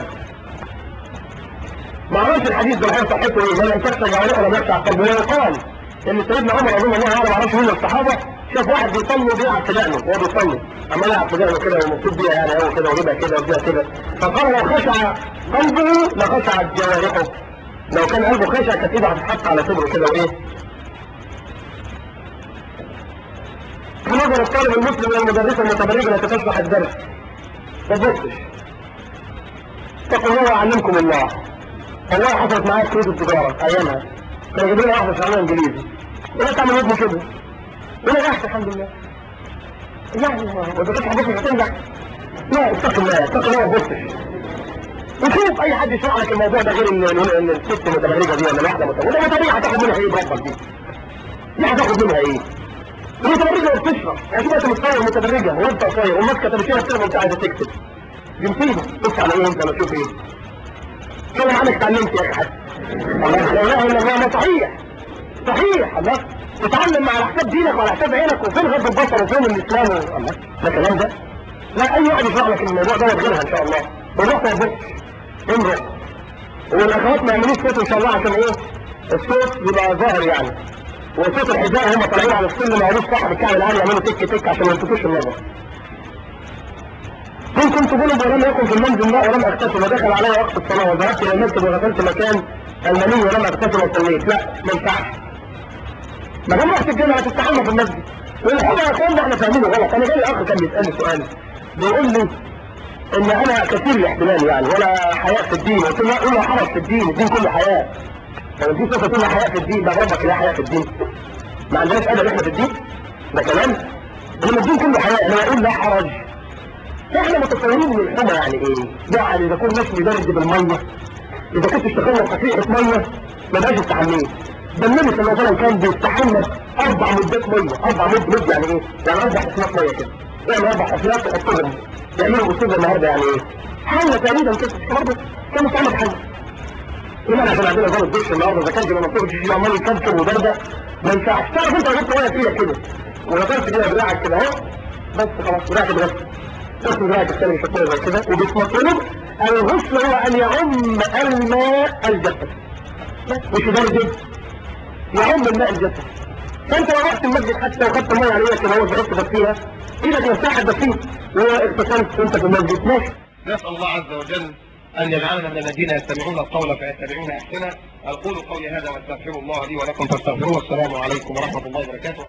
ما اعرفش الحديث ده الحين صحته ايه ولا تخشى جوارحه ولا يخشى قلبه ولا يقال ان سيدنا عمر اظن الله اعلم ما اعرفش مين الصحابه شاف واحد بيصلي وبيلعب في دقنه وهو بيصلي عمال يلعب في دقنه كده ومبسوط بيها يعني هو كده وجيبها كده وجيبها كده فقال لو خشع قلبه لخشعت جوارحه لو كان قلبه خشع كانت ايده هتتحط على صدره كده وايه نظر الطالب المسلم الى المدرسه المتبرجه التي تشرح الدرس ما تبصش اتقوا الله ويعلمكم الله والله حصلت معايا في كليه التجاره ايامها كانوا جايبين لي واحده شغاله انجليزي ولا تعمل ودني كده ونجحت الحمد لله يعني ما بدكش حبيبتي هتنجح لا اتق الله اتق الله ما تبصش وشوف اي حد يشرح لك الموضوع ده غير ان ان الست المتبرجه دي ولا واحده متبرجه ولا متبرجه هتاخد منها ايه بربك دي دي هتاخد منها ايه المتبرجه وبتشرح يعني شوف انت متصور متبرجه وانت قصير وماسكه تمشيها السلم وانت عايزه تكتب دي مصيبه بص على ايه انت ما تشوف ايه كلام عنك اتعلمت يا اخي حد الله لا اله الا الله ما صحيح صحيح الله تتعلم على حساب دينك وعلى حساب عينك وفين غض البصر وفين الاسلام و- الله ده كلام ده لا اي واحد يشرح لك الموضوع ده غيرها ان شاء الله والروح ما يبصش امرح والاخوات ما يعملوش صوت ان شاء الله عشان ايه الصوت يبقى ظاهر يعني وصوت الحذاء هم طالعين على السلم ما يعملوش صاحب الكعب العالي يعملوا تك تك عشان ما يلفتوش النظر إن كنت جنب ولم يكن في المنزل ماء ولم اغتسل ودخل علي وقت الصلاة وذهبت إلى المسجد وغسلت مكان المني ولم اغتسل وصليت لا ما ينفعش ما دام رحت الجامعة تستحمى في المسجد والحقيقة يا اخوانا احنا فاهمينه غلط انا جاي اخ كان بيسألني سؤال بيقول لي ان انا كثير الاحتمال يعني ولا حياء في الدين قلت له لا قول له حرج في الدين الدين كله حياء لو دي صفة تقول حياء في الدين ده ربك لا حياء في الدين ما عندناش ادب احنا في الدين ده كلام لما الدين كله حياة انا اقول لا حرج احنا متصورين ان الحمى يعني ايه يعني اذا كنت ماشي برد بالميه اذا كنت تشتغل قطيعة ميه ما بقاش استحميه ده النبي صلى الله عليه وسلم كان بيستحمى اربع مدات ميه اربع مد مد يعني ايه يعني اربع حسنات ميه كده يعني اربع حسنات تحطهم يعملوا اسلوب النهارده يعني ايه حله تقريبا كده برضه كان مستعمل حله هنا عشان عندنا نظام الدش النهارده اذا كان كده منطقه الشيء عمال يكبكب وبرده ما ينفعش تعرف انت لو جبت ميه فيها كده ونزلت بيها دراعك كده اهو بس خلاص دراعك اتغسل بس دراعك الثاني مش هتلاقي زي كده وبيتمطلب الغسل هو ان يعم الماء الجسد مش يبرد يعم الماء الجسد فانت لو رحت المسجد حتى وخدت الميه على ايدك كده وجربت تدفيها ايدك مساحه تدفيه واغتسلت وانت في المسجد ماشي نسأل الله عز وجل أن يجعلنا من الذين يستمعون القول فيتبعون أحسنه أقول قولي هذا وأستغفر الله لي ولكم فاستغفروه والسلام عليكم ورحمة الله وبركاته